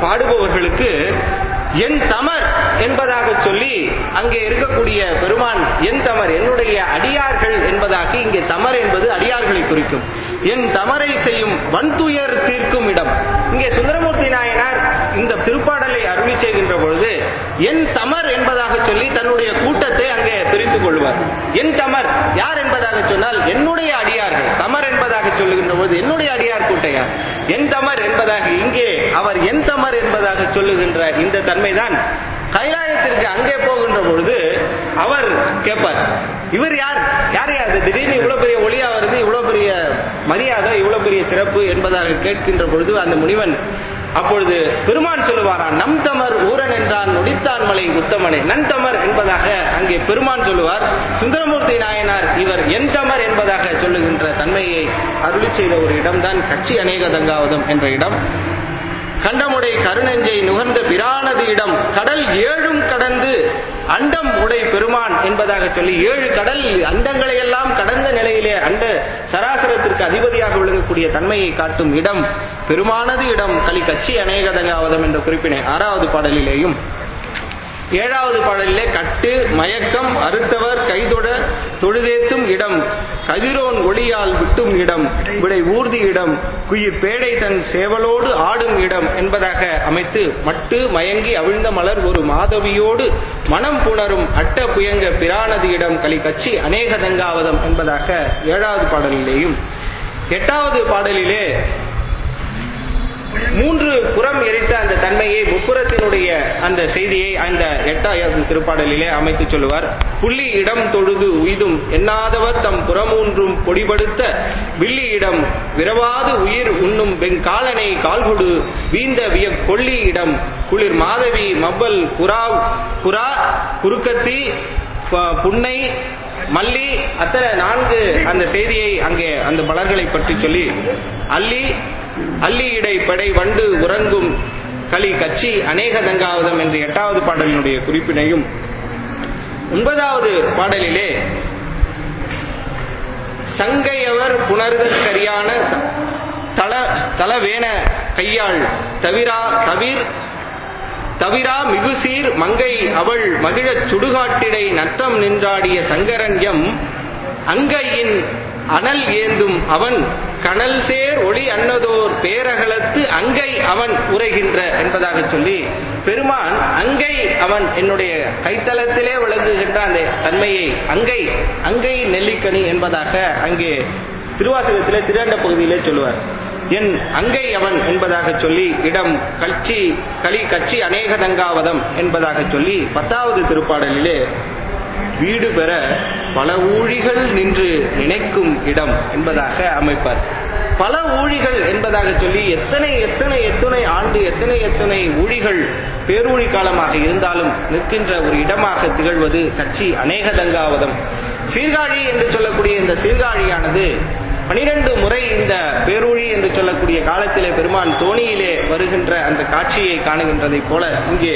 பாடுபவர்களுக்கு என் தமர் என்பதாக சொல்லி அங்கே இருக்கக்கூடிய பெருமான் என் தமர் என்னுடைய அடியார்கள் என்பதாக இங்கே தமர் என்பது அடியார்களை குறிக்கும் என் தமரை செய்யும் வன்துயர் தீர்க்கும் இடம் இங்கே சுந்தரமூர்த்தி நாயனார் இந்த திருப்பாடலை அருளி செய்கின்ற பொழுது என் தமர் என்பதாக சொல்லி தன்னுடைய கூட்டத்தை அங்கே பிரித்துக் கொள்வார் என் தமர் யார் என்பதாக சொன்னால் என்னுடைய அடியார்கள் தமர் என்பதாக சொல்லுகின்ற பொழுது என்னுடைய அடியார் கூட்டையார் என் தமர் என்பதாக இங்கே அவர் என் தமர் என்பதாக சொல்லுகின்ற இந்த தன்மைதான் கைலாயத்திற்கு அங்கே போகின்ற பொழுது அவர் கேட்பார் இவர் யார் யார் யார் இது திடீர்னு இவ்வளவு பெரிய ஒளியா வருது இவ்வளவு பெரிய மரியாதை இவ்வளவு பெரிய சிறப்பு என்பதாக கேட்கின்ற பொழுது அந்த முனிவன் அப்பொழுது பெருமான் சொல்லுவாராம் நம் தமர் ஊரன் என்றான் நொடித்தான் மலை உத்தமனே நன்தமர் என்பதாக அங்கே பெருமான் சொல்லுவார் சுந்தரமூர்த்தி நாயனார் இவர் என் தமர் என்பதாக சொல்லுகின்ற தன்மையை அருளி செய்த ஒரு இடம்தான் கட்சி அநேக தங்காவதம் என்ற இடம் கண்டமுடை கருணெஞ்சை நுகர்ந்த பிரானது இடம் கடல் ஏழும் கடந்து அண்டம் உடை பெருமான் என்பதாக சொல்லி ஏழு கடல் அண்டங்களை எல்லாம் கடந்த நிலையிலே அண்ட சராசரத்திற்கு அதிபதியாக விளங்கக்கூடிய தன்மையை காட்டும் இடம் பெருமானது இடம் களி கட்சி அநேகதங்காவதம் என்ற குறிப்பினை ஆறாவது பாடலிலேயும் ஏழாவது பாடலிலே கட்டு மயக்கம் அறுத்தவர் கைதொட தொழுதேத்தும் இடம் கதிரோன் ஒளியால் விட்டும் இடம் விடை ஊர்தி இடம் குயிர் பேடை தன் சேவலோடு ஆடும் இடம் என்பதாக அமைத்து மட்டு மயங்கி அவிழ்ந்த மலர் ஒரு மாதவியோடு மனம் புணரும் அட்ட புயங்க பிரானது இடம் களி கட்சி அநேகதங்காவதம் என்பதாக ஏழாவது பாடலிலேயும் எட்டாவது பாடலிலே மூன்று புறம் எரித்த அந்த தன்மையை முப்புறத்தினுடைய அந்த செய்தியை அந்த எட்டாயிரம் திருப்பாடலிலே அமைத்து சொல்லுவார் புள்ளி இடம் தொழுது உய்தும் எண்ணாதவர் தம் புறமூன்றும் பொடிபடுத்த வில்லி இடம் விரவாது உயிர் உண்ணும் வெங்காலனை கால்கொடு வீந்த விய கொல்லி இடம் குளிர் மாதவி மவ்வல் புறா புறா குறுக்கத்தி ப- புன்னை மல்லி அத்தனை நான்கு அந்த செய்தியை அங்கே அந்த மலர்களை பற்றி சொல்லி அல்லி அல்லி இடை படை வண்டு உறங்கும் களி கச்சி அநேக தங்காவதம் என்று எட்டாவது பாடலினுடைய குறிப்பினையும் ஒன்பதாவது பாடலிலே சங்கையவர் புணர்தற்கரியான தல தலவேன கையாள் தவிரா தவிர் தவிரா மிகுசீர் மங்கை அவள் மகிழச் சுடுகாட்டிடை நட்டம் நின்றாடிய சங்கரன்யம் அங்கையின் அனல் ஏந்தும் அவன் கனல் சேர் ஒளி அன்னதோர் பேரகலத்து அங்கை அவன் உரைகின்ற என்பதாக சொல்லி பெருமான் அங்கை அவன் என்னுடைய கைத்தலத்திலே விளங்குகின்ற அந்த தன்மையை அங்கை அங்கை நெல்லிக்கனி என்பதாக அங்கே திருவாசகத்திலே திருவண்ட பகுதியிலே சொல்லுவார் என் அங்கை அவன் என்பதாக சொல்லி இடம் கட்சி களி கட்சி அநேக தங்காவதம் என்பதாக சொல்லி பத்தாவது திருப்பாடலிலே வீடு பெற பல ஊழிகள் நின்று நினைக்கும் இடம் என்பதாக அமைப்பார் பல ஊழிகள் என்பதாக சொல்லி எத்தனை எத்தனை எத்தனை ஆண்டு எத்தனை எத்தனை ஊழிகள் பேரூழி காலமாக இருந்தாலும் நிற்கின்ற ஒரு இடமாக திகழ்வது கட்சி அநேக தங்காவதம் சீர்காழி என்று சொல்லக்கூடிய இந்த சீர்காழியானது பனிரெண்டு முறை இந்த பேரூழி என்று சொல்லக்கூடிய காலத்திலே பெருமான் தோணியிலே வருகின்ற அந்த காட்சியை காணுகின்றதைப் போல இங்கே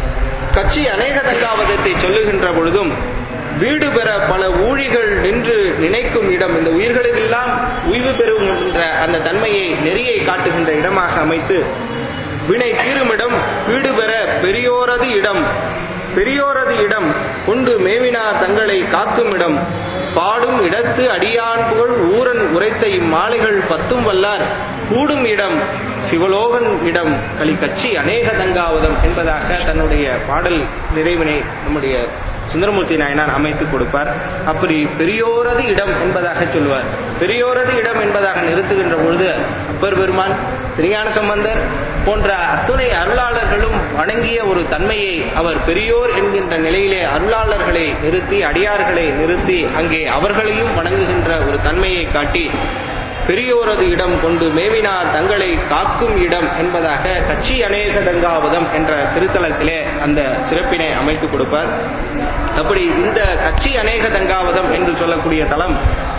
கட்சி அநேக தங்காவதத்தை சொல்லுகின்ற பொழுதும் வீடு பெற பல ஊழிகள் நின்று நினைக்கும் இடம் இந்த உயிர்களுக்கெல்லாம் உய்வு பெறுகின்ற அந்த தன்மையை நெறியை காட்டுகின்ற இடமாக அமைத்து வினை தீருமிடம் வீடு பெற பெரியோரது இடம் பெரியோரது இடம் கொண்டு மேவினார் தங்களை காக்கும் இடம் பாடும் இடத்து அடியான் புகழ் ஊரன் உரைத்த இம்மாலைகள் பத்தும் வல்லார் கூடும் இடம் சிவலோகன் இடம் களி கட்சி அநேக தங்காவதம் என்பதாக தன்னுடைய பாடல் நிறைவினை நம்முடைய சுந்தரமூர்த்தி நாயனார் அமைத்து கொடுப்பார் அப்படி பெரியோரது இடம் என்பதாக சொல்லுவார் பெரியோரது இடம் என்பதாக நிறுத்துகின்ற பொழுது அப்பர் பெருமான் திருஞான சம்பந்தர் போன்ற அத்துணை அருளாளர்களும் வணங்கிய ஒரு தன்மையை அவர் பெரியோர் என்கின்ற நிலையிலே அருளாளர்களை நிறுத்தி அடியார்களை நிறுத்தி அங்கே அவர்களையும் வணங்குகின்ற ஒரு தன்மையை காட்டி பெரியோரது இடம் கொண்டு மேவினார் தங்களை காக்கும் இடம் என்பதாக கட்சி அநேக தங்காவதம் என்ற திருத்தலத்திலே அந்த சிறப்பினை அமைத்து கொடுப்பார் அப்படி இந்த கட்சி அநேக தங்காவதம் என்று சொல்லக்கூடிய தலம்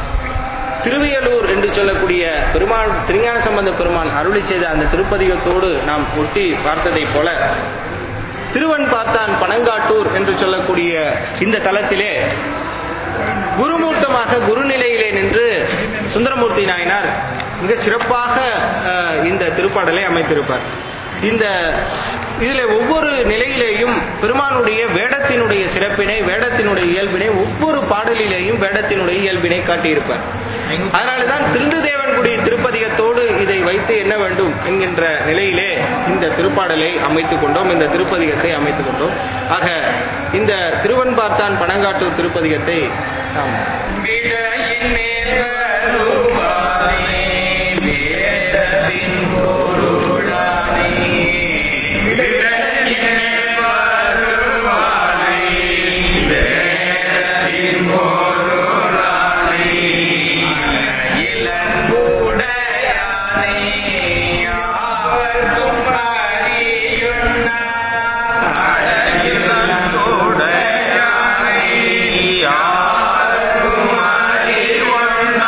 திருவியலூர் என்று சொல்லக்கூடிய பெருமான் திருஞான சம்பந்த பெருமான் அருளி செய்த அந்த திருப்பதிகத்தோடு நாம் ஒட்டி பார்த்ததைப் போல திருவன் பார்த்தான் பனங்காட்டூர் என்று சொல்லக்கூடிய இந்த தலத்திலே குருமூர்த்தமாக குருநிலையிலே நின்று சுந்தரமூர்த்தி நாயனார் மிக சிறப்பாக அஹ், இந்த திருப்பாடலை அமைத்திருப்பார் இந்த இதுல ஒவ்வொரு நிலையிலேயும் பெருமானுடைய வேடத்தின் வேடத்தினுடைய சிறப்பினை வேடத்தினுடைய இயல்பினை ஒவ்வொரு பாடலிலேயும் வேடத்தினுடைய இயல்பினை காட்டியிருப்பார் அதனாலதான் திருந்துதேவன்குடி திருப்பதிகத்தோடு இதை வைத்து என்ன வேண்டும் என்கின்ற நிலையிலே இந்த திருப்பாடலை அமைத்துக் கொண்டோம் இந்த திருப்பதிகத்தை அமைத்துக் கொண்டோம் ஆக இந்த திருவன்பார்த்தான் பனங்காட்டூர் திருப்பதிகத்தை நாம் விடையின் மேல் வருவானே, வேதத்தின் பொருளானே. விடையின் மேல் வருவானே, வேதத்தின் பொருளானே. இளங்குடையானே, யாவர்க்கும் அறியுண்ணா. இளங்குடையானே, யாவர்க்கும் அறிவுண்ணா.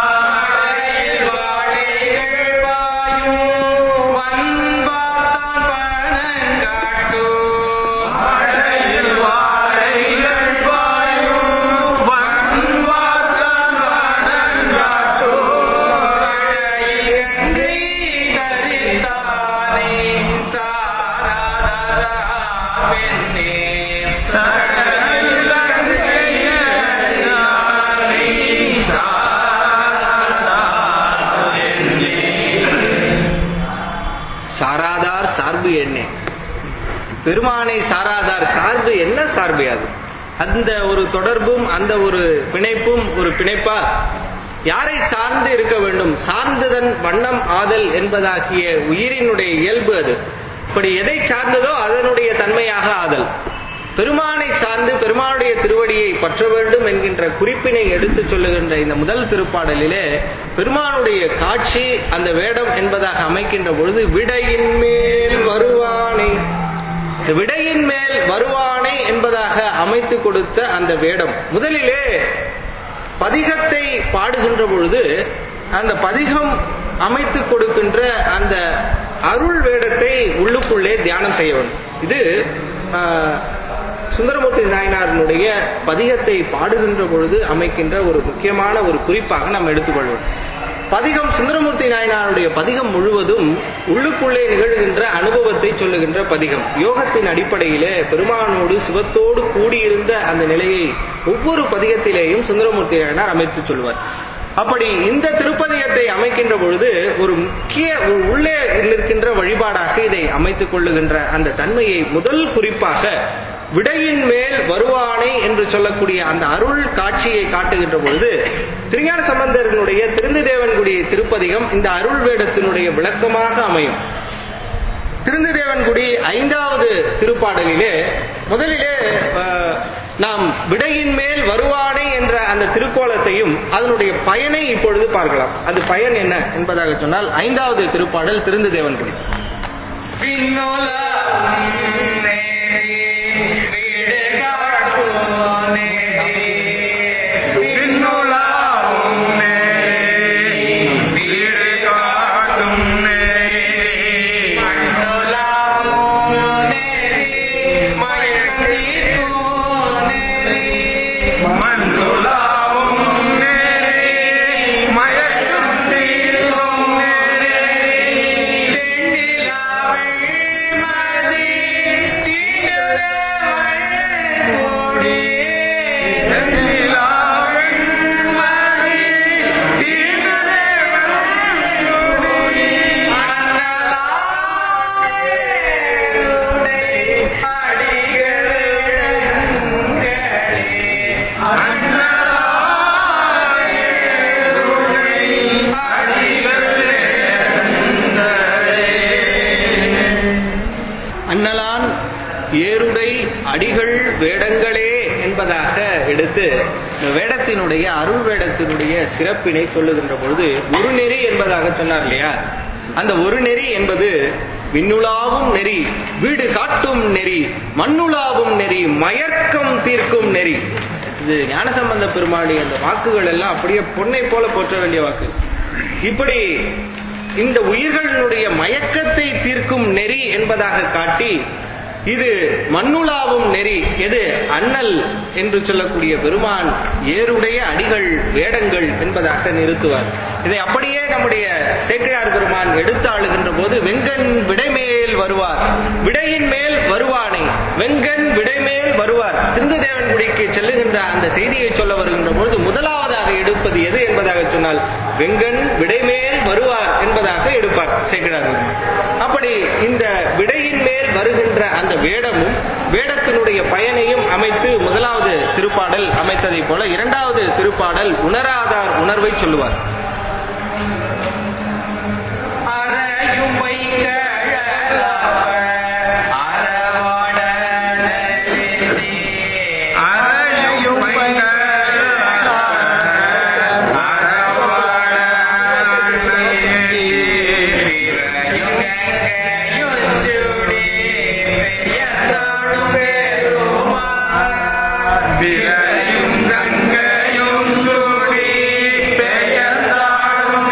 வாழைகள் வாயும் வன்பாத்தான் பனங்காட்டோ. வாழைகள் வாயும் வன்பாத்தான் பனங்காட்டோ. கங்கை தரித்தானே சாராதரா பெண்ணே. சாராதார் சார்பு என்ன பெருமானை சாராதார் சார்பு என்ன சார்பு அது அந்த ஒரு தொடர்பும் அந்த ஒரு பிணைப்பும் ஒரு பிணைப்பா யாரை சார்ந்து இருக்க வேண்டும் சார்ந்ததன் வண்ணம் ஆதல் என்பதாகிய உயிரினுடைய இயல்பு அது இப்படி எதை சார்ந்ததோ அதனுடைய தன்மையாக ஆதல் பெருமானை சார்ந்து பெருமானுடைய திருவடியை பற்ற வேண்டும் என்கின்ற குறிப்பினை எடுத்துச் சொல்லுகின்ற இந்த முதல் திருப்பாடலிலே பெருமானுடைய காட்சி அந்த வேடம் என்பதாக அமைக்கின்ற பொழுது விடையின் மேல் வருவானை இந்த விடையின் மேல் வருவானை என்பதாக அமைத்து கொடுத்த அந்த வேடம் முதலிலே பதிகத்தை பாடுகின்ற பொழுது அந்த பதிகம் அமைத்து கொடுக்கின்ற அந்த அருள் வேடத்தை உள்ளுக்குள்ளே தியானம் செய்ய வேண்டும் இது ஆஹ், சுந்தரமூர்த்தி நாயனாரினுடைய பதிகத்தை பாடுகின்ற பொழுது அமைக்கின்ற ஒரு முக்கியமான ஒரு குறிப்பாக நாம் எடுத்துக்கொள்வோம் பதிகம் சுந்தரமூர்த்தி நாயனாருடைய பதிகம் முழுவதும் உள்ளுக்குள்ளே நிகழ்கின்ற அனுபவத்தை சொல்லுகின்ற பதிகம் யோகத்தின் அடிப்படையிலே பெருமானோடு சிவத்தோடு கூடியிருந்த அந்த நிலையை ஒவ்வொரு பதிகத்திலேயும் சுந்தரமூர்த்தி நாயனார் அமைத்து சொல்வார் அப்படி இந்த திருப்பதிகத்தை அமைக்கின்ற பொழுது ஒரு முக்கிய ஒரு உள்ளே நிற்கின்ற வழிபாடாக இதை அமைத்துக் கொள்ளுகின்ற அந்த தன்மையை முதல் குறிப்பாக விடையின் மேல் வருவானை என்று சொல்லக்கூடிய அந்த அருள் காட்சியை காட்டுகின்ற பொழுது திருஞான சம்பந்தரனுடைய திருந்திதேவன்குடி திருப்பதிகம் இந்த அருள் வேடத்தினுடைய விளக்கமாக அமையும் திருந்திதேவன்குடி ஐந்தாவது திருப்பாடலிலே முதலிலே அஹ், நாம் விடையின் மேல் வருவானை என்ற அந்த திருக்கோலத்தையும் அதனுடைய பயனை இப்பொழுது பார்க்கலாம் அது பயன் என்ன என்பதாக சொன்னால் ஐந்தாவது திருப்பாடல் திருந்திதேவன்குடி அன்னலான் ஏருடை அடிகள் வேடங்களே என்பதாக எடுத்து இந்த வேடத்தினுடைய அருள் வேடத்தினுடைய சிறப்பினை சொல்லுகின்ற பொழுது ஒரு நெறி என்பதாக சொன்னார் இல்லையா அந்த ஒரு நெறி என்பது விண்ணுலாவும் நெறி வீடு காட்டும் நெறி மண்ணுலாவும் நெறி மயக்கம் தீர்க்கும் நெறி இது ஞானசம்பந்த பெருமாடி அந்த வாக்குகள் எல்லாம் அப்படியே பொன்னை போல போற்ற வேண்டிய வாக்கு இப்படி இந்த உயிர்களினுடைய மயக்கத்தை தீர்க்கும் நெறி என்பதாக காட்டி இது மண்ணுலாவும் நெறி எது அண்ணல் என்று சொல்லக்கூடிய பெருமான் ஏருடைய அடிகள் வேடங்கள் என்பதாக நிறுத்துவார் இதை அப்படியே நம்முடைய சேக்கிழார் பெருமான் எடுத்து ஆளுகின்ற போது வெங்கண் விடைமேல் வருவார் விடையின் மேல் வருவானை வெங்கண் விடைமேல் விடைமேல் வருவார் திருந்து தேவன்குடிக்கு செல்லுகின்ற அந்த செய்தியை சொல்ல வருகின்ற பொழுது முதலாவதாக எடுப்பது எது என்பதாக சொன்னால் வெங்கன் விடைமேல் வருவார் என்பதாக எடுப்பார் சேக்கிழார் அப்படி இந்த விடையின் மேல் வருகின்ற அந்த வேடமும் வேடத்தினுடைய பயனையும் அமைத்து முதலாவது திருப்பாடல் அமைத்ததைப் போல இரண்டாவது திருப்பாடல் உணராதார் உணர்வை சொல்லுவார் அறையும் வைக்கழலாவ அறவாடலே அறையும் பிறையும் கங்கையும் சூடி பெய்யத்தாடும் பெருமாள் விரையும் கங்கையும் சூடி பெயர்ந்தாடும்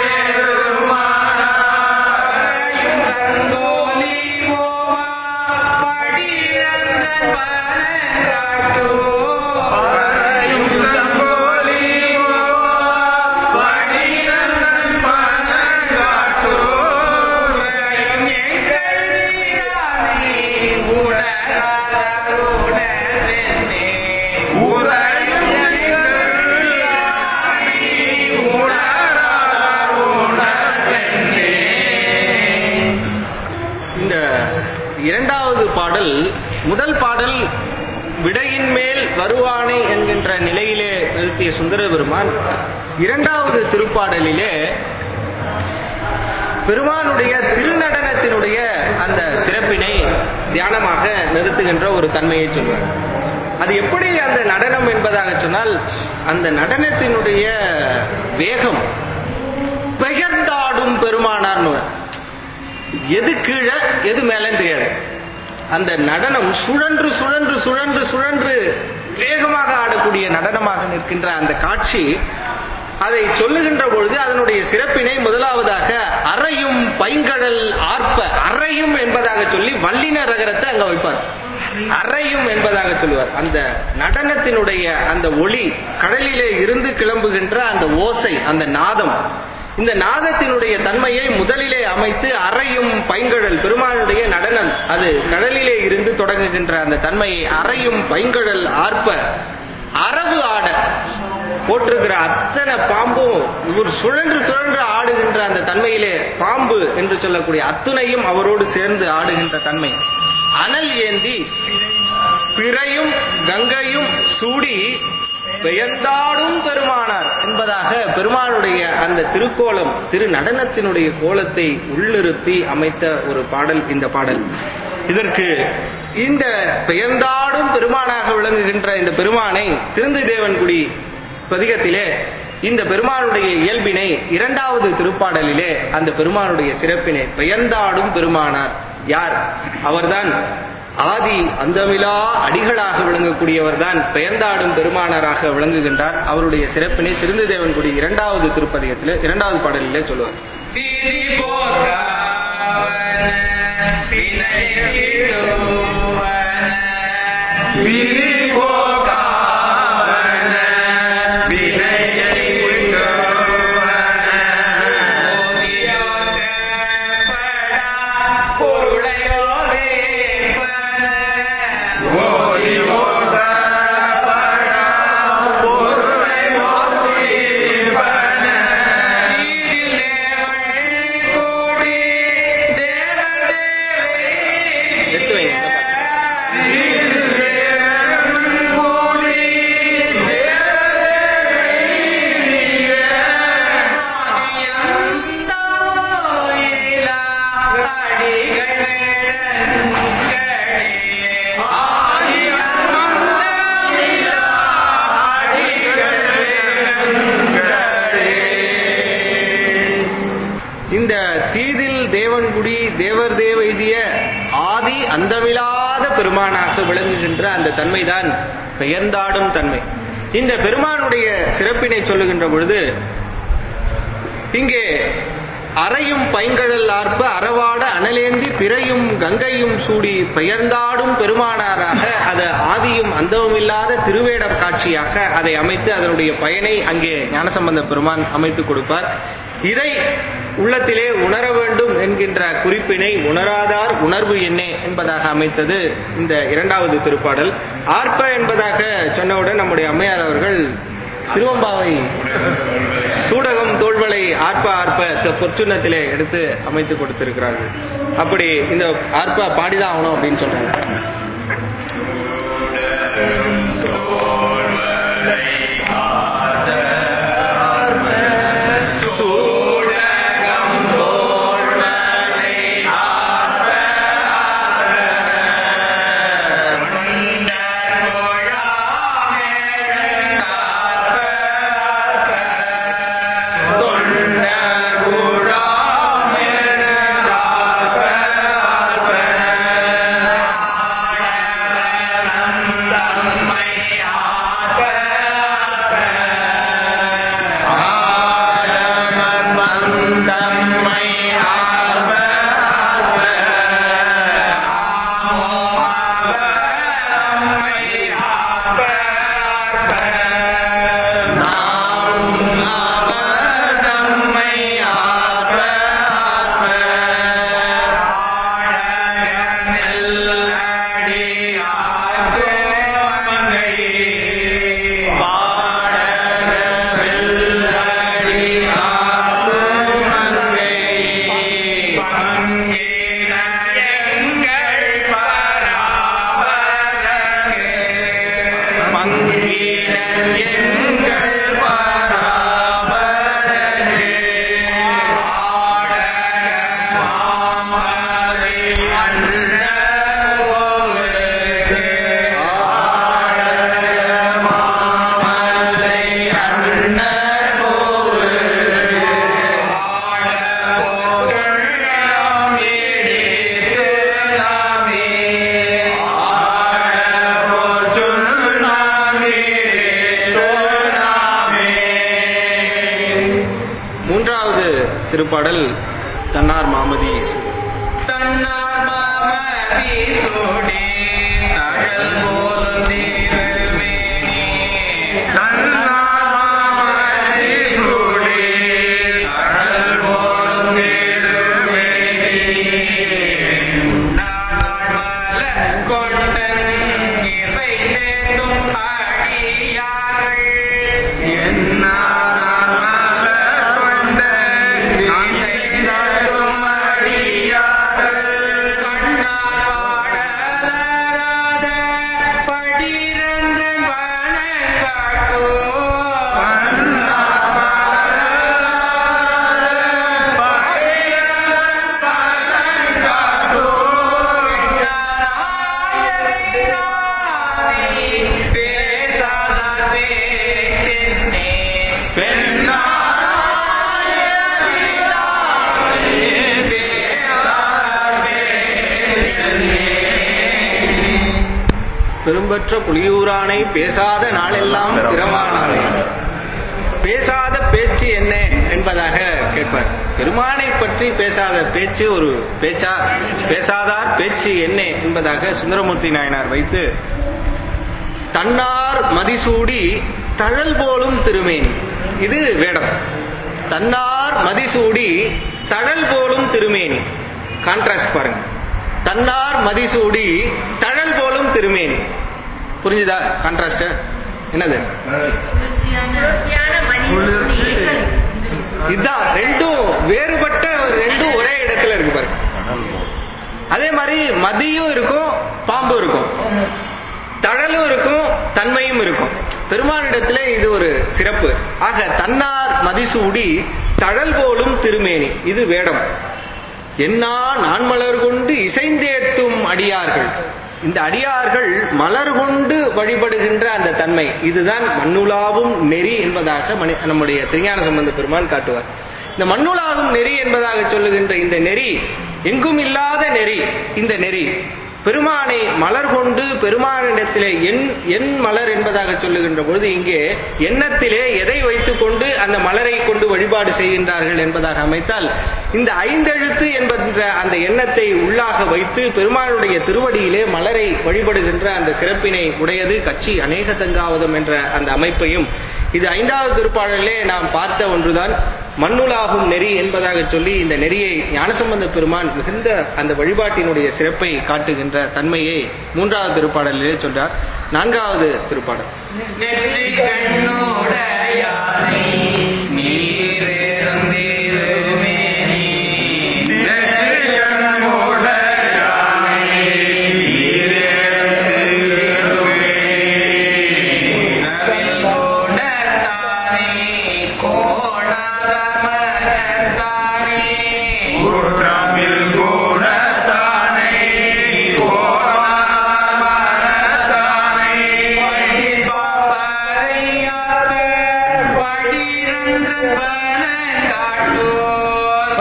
பெருமானார் கங்கோலி போவா படிரந்தன் பனங்காட்டோ பறையும் தங்கோலி பணிரந்தன் பனங்காட்டூர் உறையும் எங்கள் வீரானே உணராதார் உணர்ந்தென்னே உறையும் உணராதார் உணர்ந்தென்னே இந்த இரண்டாவது பாடல் முதல் பாடல் விடையின் மேல் வருவானே என்கின்ற நிலையிலே நிறுத்திய சுந்தர பெருமான் இரண்டாவது திருப்பாடலிலே பெருமானுடைய திருநடனத்தினுடைய அந்த சிறப்பினை தியானமாக நிறுத்துகின்ற ஒரு தன்மையை சொல்வார் அது எப்படி அந்த நடனம் என்பதாக சொன்னால் அந்த நடனத்தினுடைய வேகம் பெயர்ந்தாடும் பெருமானார்னு எது கீழே எது மேலேன்னு தெரியாது அந்த நடனம் சுழன்று சுழன்று சுழன்று சுழன்று வேகமாக ஆடக்கூடிய நடனமாக நிற்கின்ற அந்த காட்சி அதை சொல்லுகின்ற பொழுது அதனுடைய சிறப்பினை முதலாவதாக அறையும் பைங்கடல் ஆர்ப்ப அறையும் என்பதாக சொல்லி வல்லின ரகரத்தை அங்க வைப்பார் அறையும் என்பதாக சொல்லுவார் அந்த நடனத்தினுடைய அந்த ஒளி கடலிலே இருந்து கிளம்புகின்ற அந்த ஓசை அந்த நாதம் இந்த நாதத்தினுடைய தன்மையை முதலிலே அமைத்து அறையும் பைங்கடல் பெருமாளுடைய நடனம் அது கடலிலே இருந்து தொடங்குகின்ற அந்த தன்மையை அறையும் பைங்கடல் ஆர்ப்ப அரவு ஆட போட்டிருக்கிற அத்தனை பாம்பும் இவர் சுழன்று சுழன்று ஆடுகின்ற அந்த தன்மையிலே பாம்பு என்று சொல்லக்கூடிய அத்துணையும் அவரோடு சேர்ந்து ஆடுகின்ற தன்மை அனல் ஏந்தி பிறையும் கங்கையும் சூடி பெயர்ந்தாடும் பெருமானார் என்பதாக பெருமானுடைய அந்த திருக்கோலம் திரு நடனத்தினுடைய கோலத்தை உள்ளிருத்தி அமைத்த ஒரு பாடல் இந்த பாடல் இதற்கு இந்த பெயர்ந்தாடும் பெருமானாக விளங்குகின்ற இந்த பெருமானை திருந்தி தேவன்குடி பதிகத்திலே இந்த பெருமானுடைய இயல்பினை இரண்டாவது திருப்பாடலிலே அந்த பெருமானுடைய சிறப்பினை பெயர்ந்தாடும் பெருமானார் யார் அவர்தான் ஆதி அந்தமிலா அடிகளாக விளங்கக்கூடியவர் தான் பெயர்ந்தாடும் பெருமானாராக விளங்குகின்றார் அவருடைய சிறப்பினை திருந்ததேவன்குடி இரண்டாவது திருப்பதிகத்திலே இரண்டாவது பாடலிலே சொல்லுவார் பிரி போகாவன பிணையிடுவன விரிவோகாவன வினையை ஓதியோர்க்கப்படா பொருளையோரே பன ஓதி ஓதப்படா பொருளை ஓதிப்பன கோடி தேவதேவை எடுத்து வைங்க கூடி இந்த தீதில் தேவன்குடி தேவர் தேவைதிய ஆதி அந்தமில்லாத பெருமானாக விளங்குகின்ற அந்த தன்மைதான் பெயர்ந்தாடும் தன்மை இந்த பெருமானுடைய சிறப்பினை சொல்லுகின்ற பொழுது இங்கே அறையும் பைங்கழல் ஆர்ப்ப அறவாட அனலேந்தி பிறையும் கங்கையும் சூடி பெயர்ந்தாடும் பெருமானாராக அது ஆதியும் அந்தமுமில்லாத திருவேட காட்சியாக அதை அமைத்து அதனுடைய பயனை அங்கே ஞானசம்பந்த பெருமான் அமைத்து கொடுப்பார் இதை உள்ளத்திலே உணர வேண்டும் என்கின்ற குறிப்பினை உணராதார் உணர்வு என்ன என்பதாக அமைத்தது இந்த இரண்டாவது திருப்பாடல் ஆர்ப்ப என்பதாக சொன்னவுடன் நம்முடைய அம்மையார் அவர்கள் திருவம்பாவை சூடகம் தோல்வளை ஆர்ப்ப ஆர்ப்ப த- பொற்சுண்ணத்திலே எடுத்து அமைத்து கொடுத்திருக்கிறார்கள் அப்படி இந்த ஆர்ப்ப பாடிதான் ஆகணும் அப்படின்னு சொல்றாங்க மூன்றாவது திருப்பாடல் தன்னார் மாமதி தன்னார் மாமதி சோடி தழல் போலும் தீரமேனி தன்னாமாமதி சூடி அழல் போலும் திருமேனி. நாமலர் கொண்டன் இசை தேடும் அடியார்கள் என்னார் மலர் கொண்ட இசை தரும் அடியார்கள். கண்ணார் வாடலராத படிரந்த வனங்காட்டோ பன்னார் மலர் பயிரந்த பழங்காட்டோ. பெரும்பற்ற புலியூரானை பேசாத நாளெல்லாம் திறமானானே பேசாத பேச்சு என்ன என்பதாக கேட்பார் பெருமானை பற்றி பேசாத பேச்சு ஒரு பேச்சா பேசாதார் பேச்சு என்ன என்பதாக சுந்தரமூர்த்தி நாயனார் வைத்து தன்னார் மதிசூடி தழல் போலும் திருமேனி இது வேடம் தன்னார் மதிசூடி தழல் போலும் திருமேனி கான்ட்ராஸ்ட் பாருங்க தன்னார் மதிசூடி தழல் போலும் திருமேனி புரிஞ்சுதா கான்ட்ராஸ்ட் என்னது இதுதான் ரெண்டும் வேறுபட்ட ரெண்டும் ஒரே இடத்துல இருக்கு பாருங்க அதே மாதிரி மதியும் இருக்கும் பாம்பு இருக்கும் தழலும் இருக்கும் தன்மையும் இருக்கும் பெருமானிடத்திலே இது ஒரு சிறப்பு ஆக தன்னார் மதிசூடி தழல் போலும் திருமேனி இது வேடம் என்னா நான் மலர் கொண்டு இசைந்தேத்தும் அடியார்கள் இந்த அடியார்கள் மலர் கொண்டு வழிபடுகின்ற அந்த தன்மை இதுதான் மண்ணுலாவும் நெறி என்பதாக மணி- நம்முடைய திருஞான சம்பந்த பெருமான் காட்டுவார் இந்த மண்ணுலாவும் நெறி என்பதாக சொல்லுகின்ற இந்த நெறி எங்கும் இல்லாத நெறி இந்த நெறி பெருமானை மலர் கொண்டு பெருமானிடத்திலே என் என் மலர் என்பதாக சொல்லுகின்ற பொழுது இங்கே எண்ணத்திலே எதை வைத்துக்கொண்டு அந்த மலரை கொண்டு வழிபாடு செய்கின்றார்கள் என்பதாக அமைத்தால் இந்த ஐந்தெழுத்து என்கின்ற அந்த எண்ணத்தை உள்ளாக வைத்து பெருமானுடைய திருவடியிலே மலரை வழிபடுகின்ற அந்த சிறப்பினை உடையது கட்சி அநேக தங்காவதம் என்ற அந்த அமைப்பையும் இது ஐந்தாவது திருப்பாடலிலே நாம் பார்த்த ஒன்றுதான் மண்ணுலாகும் நெறி என்பதாக சொல்லி இந்த நெறியை ஞானசம்பந்த பெருமான் மிகுந்த அந்த வழிபாட்டினுடைய சிறப்பை காட்டுகின்ற தன்மையை மூன்றாவது திருப்பாடலிலே சொல்றார் நான்காவது திருப்பாடல் நெற்றி கண்ணோடையானை நீரேறுந்தீருமே நீ நவில்கோடத்தானே கோணாதமரத்தானே பாப்பறையாத படிரன்ற பனங்காட்டோர்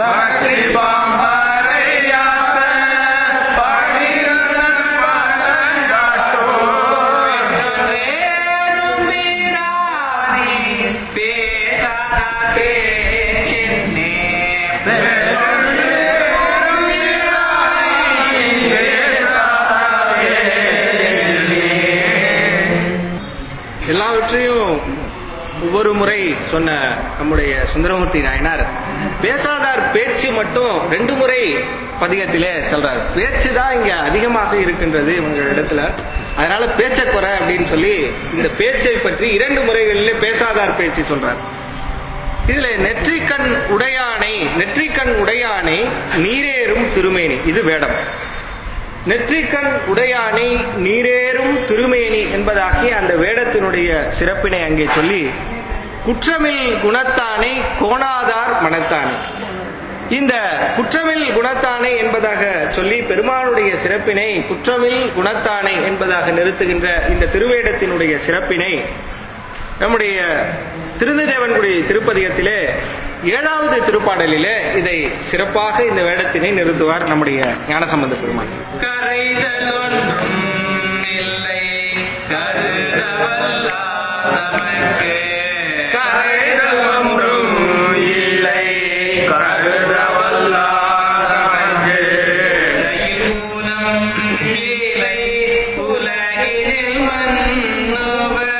வேறுமிரானே பேசாத பேச்சின்னே எல்லாவற்றையும் ஒவ்வொரு முறை சொன்ன நம்முடைய சுந்தரமூர்த்தி நாயனார் பேசாதார் பேச்சு மட்டும் ரெண்டு முறை பதிகத்திலே சொல்றாரு பேச்சு தான் இங்க அதிகமாக இருக்கின்றது இவங்க இடத்துல அதனால பேச்ச குறை அப்படின்னு சொல்லி இந்த பேச்சை பற்றி இரண்டு முறைகளிலே பேசாதார் பேச்சு சொல்றார் இதுல நெற்றிக்கண் உடையானை நெற்றிக்கண் உடையானை நீரேறும் திருமேனி இது வேடம் நெற்றிக்கண் உடையானை நீரேறும் திருமேனி என்பதாகிய அந்த வேடத்தினுடைய சிறப்பினை அங்கே சொல்லி குற்றமில் குணத்தானை கோணாதார் மனத்தானை இந்த குற்றமில் குணத்தானை என்பதாக சொல்லி பெருமானுடைய சிறப்பினை குற்றமில் குணத்தானை என்பதாக நிறுத்துகின்ற இந்த திருவேடத்தினுடைய சிறப்பினை நம்முடைய திருநெல்வேலிக்குடி திருப்பதிகத்திலே ஏழாவது திருப்பாடலிலே இதை சிறப்பாக இந்த வேடத்தினை நிறுத்துவார் நம்முடைய ஞானசம்பந்த பெருமான் கரைதலொன்றும் இல்லை கருதவல்லா நமக்கு கரையூனம் இல்லை உலகினில் மன்னுவர்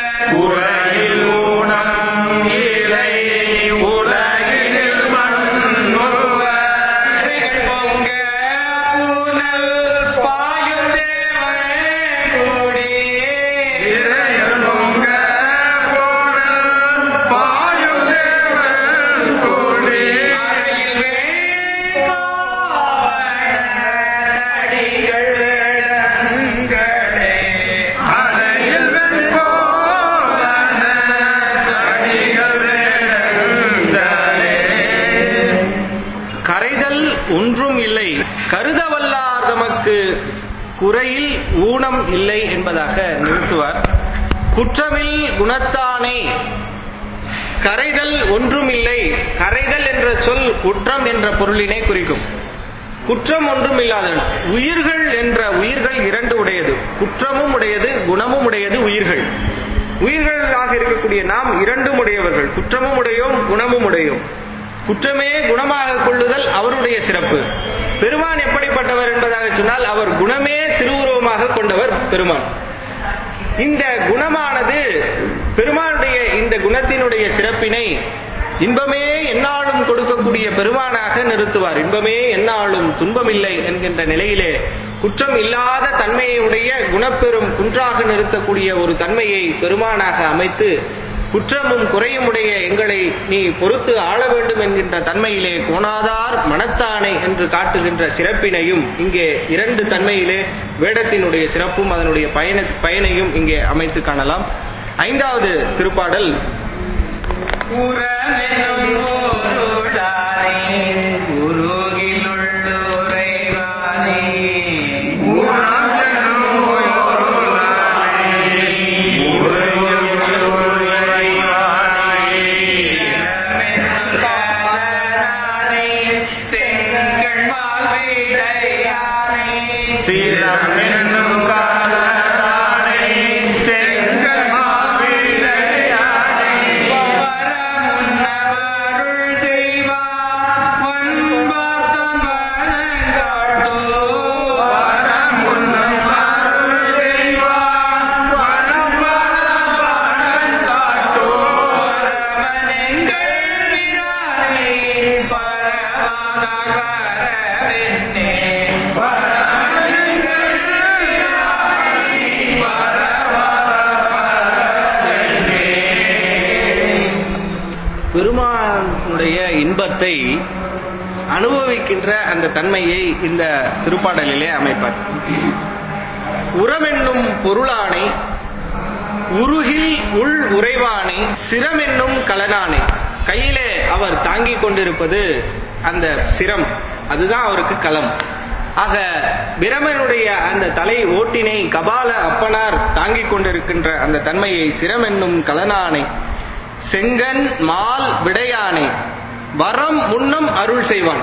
பொங்க பூனல் பாயும் தேவன் கூடி அறையில் வேட்பாவன அடிகள் வேடங்களே கரைதல் ஒன்றும் இல்லை கருதவல்லார் தமக்கு குறையில் ஊனம் இல்லை என்பதாக நிறுத்துவார் குற்றமில் குணத்தானே கரைதல் ஒன்றும் இல்லை கரைதல் என்ற சொல் குற்றம் என்ற பொருளினை குறிக்கும் குற்றம் ஒன்றும் இல்லாதவன் உயிர்கள் என்ற உயிர்கள் இரண்டு உடையது குற்றமும் உடையது குணமும் உடையது உயிர்கள் உயிர்களாக இருக்கக்கூடிய நாம் இரண்டும் உடையவர்கள் குற்றமும் உடையோம் குணமும் உடையோம் குற்றமே குணமாக கொள்ளுதல் அவருடைய சிறப்பு பெருமான் எப்படிப்பட்டவர் என்பதாக சொன்னால் அவர் குணமே திருவுருவமாக கொண்டவர் பெருமான் இந்த குணமானது பெருமானுடைய இந்த குணத்தினுடைய சிறப்பினை இன்பமே எந்நாளும் கொடுக்கக்கூடிய பெருமானாக நிறுத்துவார் இன்பமே எந்நாளும் துன்பமில்லை என்கின்ற நிலையிலே குற்றம் இல்லாத தன்மையை உடைய குணப்பெரும் குன்றாக நிறுத்தக்கூடிய ஒரு தன்மையை பெருமானாக அமைத்து குற்றமும் குறையுமுடைய எங்களை நீ பொறுத்து ஆள வேண்டும் என்கின்ற தன்மையிலே கோணாதார் மனத்தானை என்று காட்டுகின்ற சிறப்பினையும் இங்கே இரண்டு தன்மையிலே வேடத்தினுடைய சிறப்பும் அதனுடைய பயன பயனையும் இங்கே அமைத்து காணலாம் ஐந்தாவது திருப்பாடல் உறவெனும் பொருளானே உருகிலுள்ளுரைவானே காலனானே செங்கண் மால்விடையானே சீரமென்னும் காலரானே செங்கல் மாவிடையானே வரமுன்னவருள் பெருமானுடைய இன்பத்தை அனுபவிக்கின்ற அந்த தன்மையை இந்த திருப்பாடலிலே அமைப்பார் உரமென்னும் பொருளானை உருகில் உள் உறைவானை சிரமென்னும் கலனானை கையிலே அவர் தாங்கிக் கொண்டிருப்பது அந்த சிரம் அதுதான் அவருக்கு களம் ஆக பிரமனுடைய அந்த தலை ஓட்டினை கபால அப்பனார் தாங்கிக் கொண்டிருக்கின்ற அந்த தன்மையை சிரம் என்னும் கலனானை செங்கன் மால் விடையானை வரம் முன்னம் அருள் செய்வான்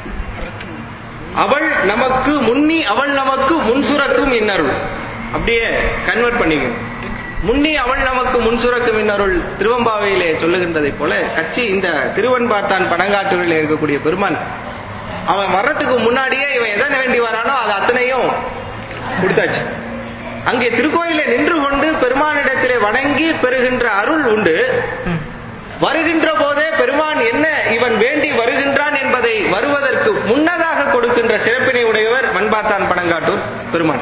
அவள் நமக்கு முன்னி அவள் நமக்கு முன்சுரக்கும் இன்னருள் அப்படியே கன்வெர்ட் பண்ணிக்கணும் முன்னி அவள் நமக்கு முன்சுரக்கும் இன்னருள் திருவம்பாவையிலே சொல்லுகின்றதை போல கட்சி இந்த திருவன்பார்த்தான் படங்காட்டூரில் இருக்கக்கூடிய பெருமான் அவன் வர்றதுக்கு முன்னாடியே இவன் எதனை வேண்டி வரானோ அது அத்தனையும் கொடுத்தாச்சு அங்கே திருக்கோயில நின்று கொண்டு பெருமானிடத்திலே வணங்கி பெறுகின்ற அருள் உண்டு வருகின்ற போதே பெருமான் என்ன இவன் வேண்டி வருகின்றான் என்பதை வருவதற்கு முன்னதாக கொடுக்கின்ற சிறப்பினை உடையவர் வன்பாத்தான் பணங்காட்டூர் பெருமான்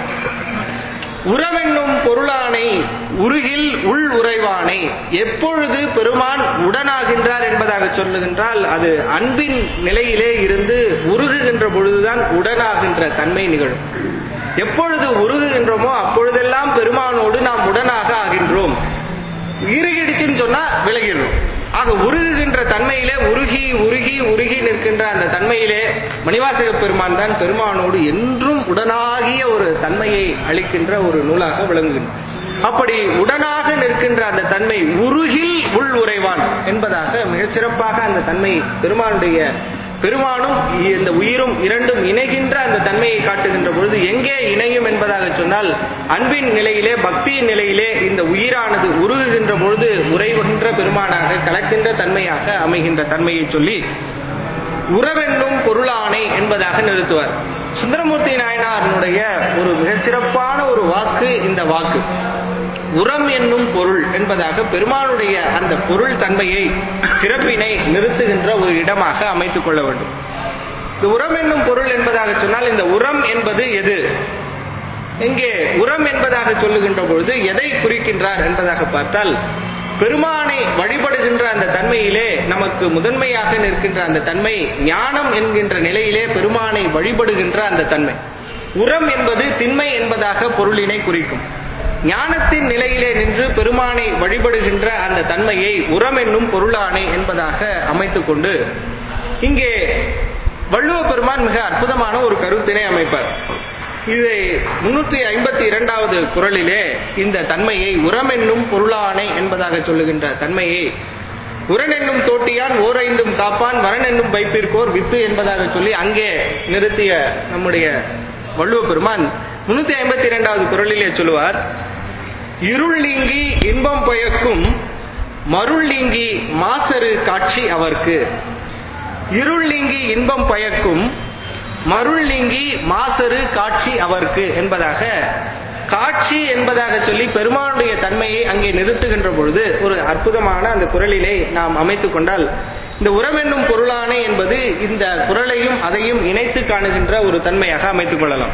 உறவென்னும் பொருளானை உருகில் உள் உறைவானை எப்பொழுது பெருமான் உடனாகின்றார் என்பதாக சொல்லுகின்றால் அது அன்பின் நிலையிலே இருந்து உருகுகின்ற பொழுதுதான் உடனாகின்ற தன்மை நிகழும் எப்பொழுது உருகுகின்றோமோ அப்பொழுதெல்லாம் பெருமானோடு நாம் உடனாக ஆகின்றோம் இறுகிடுச்சுன்னு சொன்னா விலகிடுறோம் ஆக உருகுகின்ற தன்மையிலே உருகி உருகி உருகி நிற்கின்ற அந்த தன்மையிலே மணிவாசக பெருமான் தான் பெருமானோடு என்றும் உடனாகிய ஒரு தன்மையை அளிக்கின்ற ஒரு நூலாக விளங்குகின்றது அப்படி உடனாக நிற்கின்ற அந்த தன்மை உருகில் உள் உறைவான் என்பதாக மிகச் சிறப்பாக அந்த தன்மை பெருமானுடைய பெருமானும் இந்த உயிரும் இரண்டும் இணைகின்ற அந்த தன்மையை காட்டுகின்ற பொழுது எங்கே இணையும் என்பதாக சொன்னால் அன்பின் நிலையிலே பக்தியின் நிலையிலே இந்த உயிரானது உருகுகின்ற பொழுது உறைகின்ற பெருமானாக கலக்கின்ற தன்மையாக அமைகின்ற தன்மையை சொல்லி உறவென்னும் பொருளானை என்பதாக நிறுத்துவார் சுந்தரமூர்த்தி நாயனாரனுடைய ஒரு மிகச்சிறப்பான ஒரு வாக்கு இந்த வாக்கு உரம் என்னும் பொருள் என்பதாக பெருமானுடைய அந்த பொருள் தன்மையை சிறப்பினை நிறுத்துகின்ற ஒரு இடமாக அமைத்துக் கொள்ள வேண்டும் இந்த உரம் என்னும் பொருள் என்பதாக சொன்னால் இந்த உரம் என்பது எது இங்கே உரம் என்பதாக சொல்லுகின்ற பொழுது எதை குறிக்கின்றார் என்பதாக பார்த்தால் பெருமானை வழிபடுகின்ற அந்த தன்மையிலே நமக்கு முதன்மையாக நிற்கின்ற அந்த தன்மை ஞானம் என்கின்ற நிலையிலே பெருமானை வழிபடுகின்ற அந்த தன்மை உரம் என்பது திண்மை என்பதாக பொருளினை குறிக்கும் ஞானத்தின் நிலையிலே நின்று பெருமானை வழிபடுகின்ற அந்த தன்மையை உரம் என்னும் பொருளானை என்பதாக அமைத்துக் கொண்டு இங்கே வள்ளுவ பெருமான் மிக அற்புதமான ஒரு கருத்தினை அமைப்பார் இதை முன்னூத்தி ஐம்பத்தி இரண்டாவது குரலிலே இந்த தன்மையை உரம் என்னும் பொருளானை என்பதாக சொல்லுகின்ற தன்மையை உரன் என்னும் தோட்டியான் ஓர் ஐந்தும் காப்பான் வரன் என்னும் வைப்பிற்கோர் வித்து என்பதாக சொல்லி அங்கே நிறுத்திய நம்முடைய வள்ளுவ பெருமான் முன்னூத்தி ஐம்பத்தி இரண்டாவது குரலிலே சொல்லுவார் இருள் நீங்கி இன்பம் பயக்கும் மருள் நீங்கி மாசரு காட்சி அவர்க்கு இருள் நீங்கி இன்பம் பயக்கும் மருள் நீங்கி மாசரு காட்சி அவர்க்கு என்பதாக காட்சி என்பதாக சொல்லி பெருமானுடைய தன்மையை அங்கே நிறுத்துகின்ற பொழுது ஒரு அற்புதமான அந்த குரலிலே நாம் அமைத்துக் கொண்டால் இந்த உரம் என்னும் பொருளானை என்பது இந்த குரலையும் அதையும் இணைத்து காணுகின்ற ஒரு தன்மையாக அமைத்துக் கொள்ளலாம்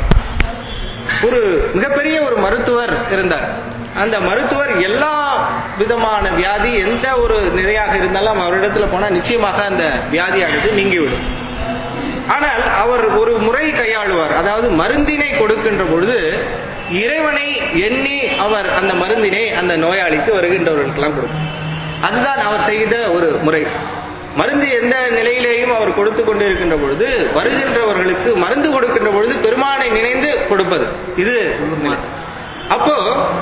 ஒரு மிகப்பெரிய ஒரு மருத்துவர் இருந்தார் அந்த மருத்துவர் எல்லா விதமான வியாதி எந்த ஒரு நிலையாக இருந்தாலும் அவரிடத்துல போனா நிச்சயமாக அந்த வியாதியானது நீங்கிவிடும் ஆனால் அவர் ஒரு முறை கையாளுவார் அதாவது மருந்தினை கொடுக்கின்ற பொழுது இறைவனை எண்ணி அவர் அந்த மருந்தினை அந்த நோயாளிக்கு வருகின்றவர்களுக்கெல்லாம் கொடுக்கும் அதுதான் அவர் செய்த ஒரு முறை மருந்து எந்த நிலையிலேயும் அவர் கொடுத்து கொண்டிருக்கின்ற பொழுது வருகின்றவர்களுக்கு மருந்து கொடுக்கின்ற பொழுது பெருமானை நினைந்து கொடுப்பது இது நிலை. அப்போ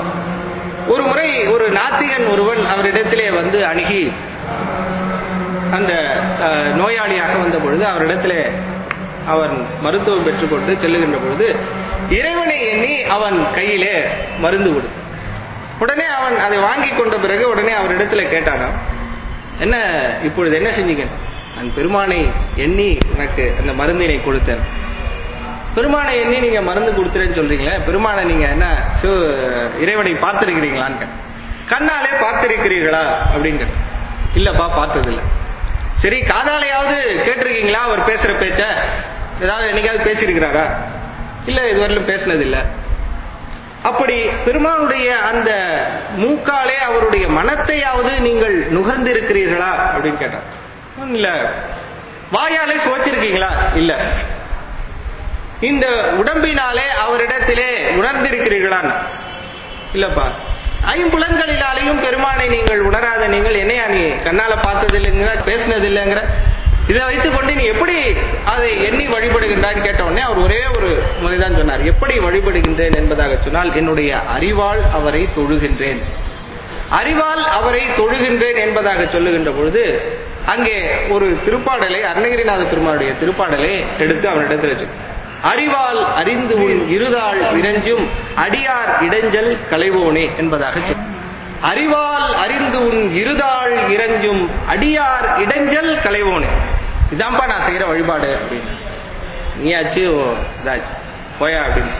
ஒரு முறை ஒரு நாத்திகன் ஒருவன் அவரிடத்திலே வந்து அணுகி அந்த அஹ், நோயாளியாக வந்த பொழுது அவரிடத்திலே அவன் மருத்துவம் பெற்றுக்கொண்டு செல்லுகின்ற பொழுது இறைவனை எண்ணி அவன் கையிலே மருந்து கொடுத்தான் உடனே அவன் அதை வாங்கி கொண்ட பிறகு உடனே அவரிடத்துல கேட்டானாம் என்ன இப்பொழுது என்ன செஞ்சீங்க நான் பெருமானை எண்ணி எனக்கு அந்த மருந்தினை கொடுத்தேன் பெருமானை எண்ணி நீங்க மருந்து கொடுத்துறேன்னு சொல்றீங்களே பெருமானை நீங்க என்ன சிவ இறைவனை பார்த்திருக்கிறீங்களான்னு கேட்டேன். கண்ணாலே பார்த்திருக்கிறீர்களா அப்படின்னு கேட்டேன். இல்லப்பா பார்த்ததில்ல சரி காதாலையாவது கேட்டிருக்கீங்களா அவர் பேசுற பேச்ச ஏதாவது என்னைக்காவது பேசியிருக்கிறாரா இல்ல இதுவரையிலும் பேசினது இல்ல அப்படி பெருமானுடைய அந்த மூக்காலே அவருடைய மனத்தையாவது நீங்கள் நுகர்ந்திருக்கிறீர்களா அப்படின்னு கேட்டார் இல்ல வாயாலே சுவைச்சிருக்கீங்களா இல்ல இந்த உடம்பினாலே அவரிடத்திலே உணர்ந்திருக்கிறீர்களா இல்லப்பா ஐம்புலன்களினாலேயும் பெருமானை நீங்கள் உணராத நீங்கள் என்னையா நீ கண்ணால பார்த்தது இல்லைங்கிற பேசினது இல்லைங்கிற இதை வைத்துக் கொண்டு நீ எப்படி அதை எண்ணி வழிபடுகின்றான்னு கேட்ட உடனே அவர் ஒரே ஒரு முறைதான் சொன்னார் எப்படி வழிபடுகின்றேன் என்பதாக சொன்னால் என்னுடைய அறிவால் அவரை தொழுகின்றேன் அறிவால் அவரை தொழுகின்றேன் என்பதாக சொல்லுகின்ற பொழுது அங்கே ஒரு திருப்பாடலை அருணகிரிநாத பெருமாளுடைய திருப்பாடலை எடுத்து அவனிடத்தில் வச்சு அறிவால் அறிந்து உன் இருதாள் இறைஞ்சும் அடியார் இடைஞ்சல் களைவோனே என்பதாக சொல் அறிவால் அறிந்து உன் இருதாள் இறைஞ்சும் அடியார் இடைஞ்சல் களைவோனே இதான்பா நான் செய்யற வழிபாடு அப்படின்னு நீயாச்சு ஓ, இதாச்சு போயா அப்படின்னு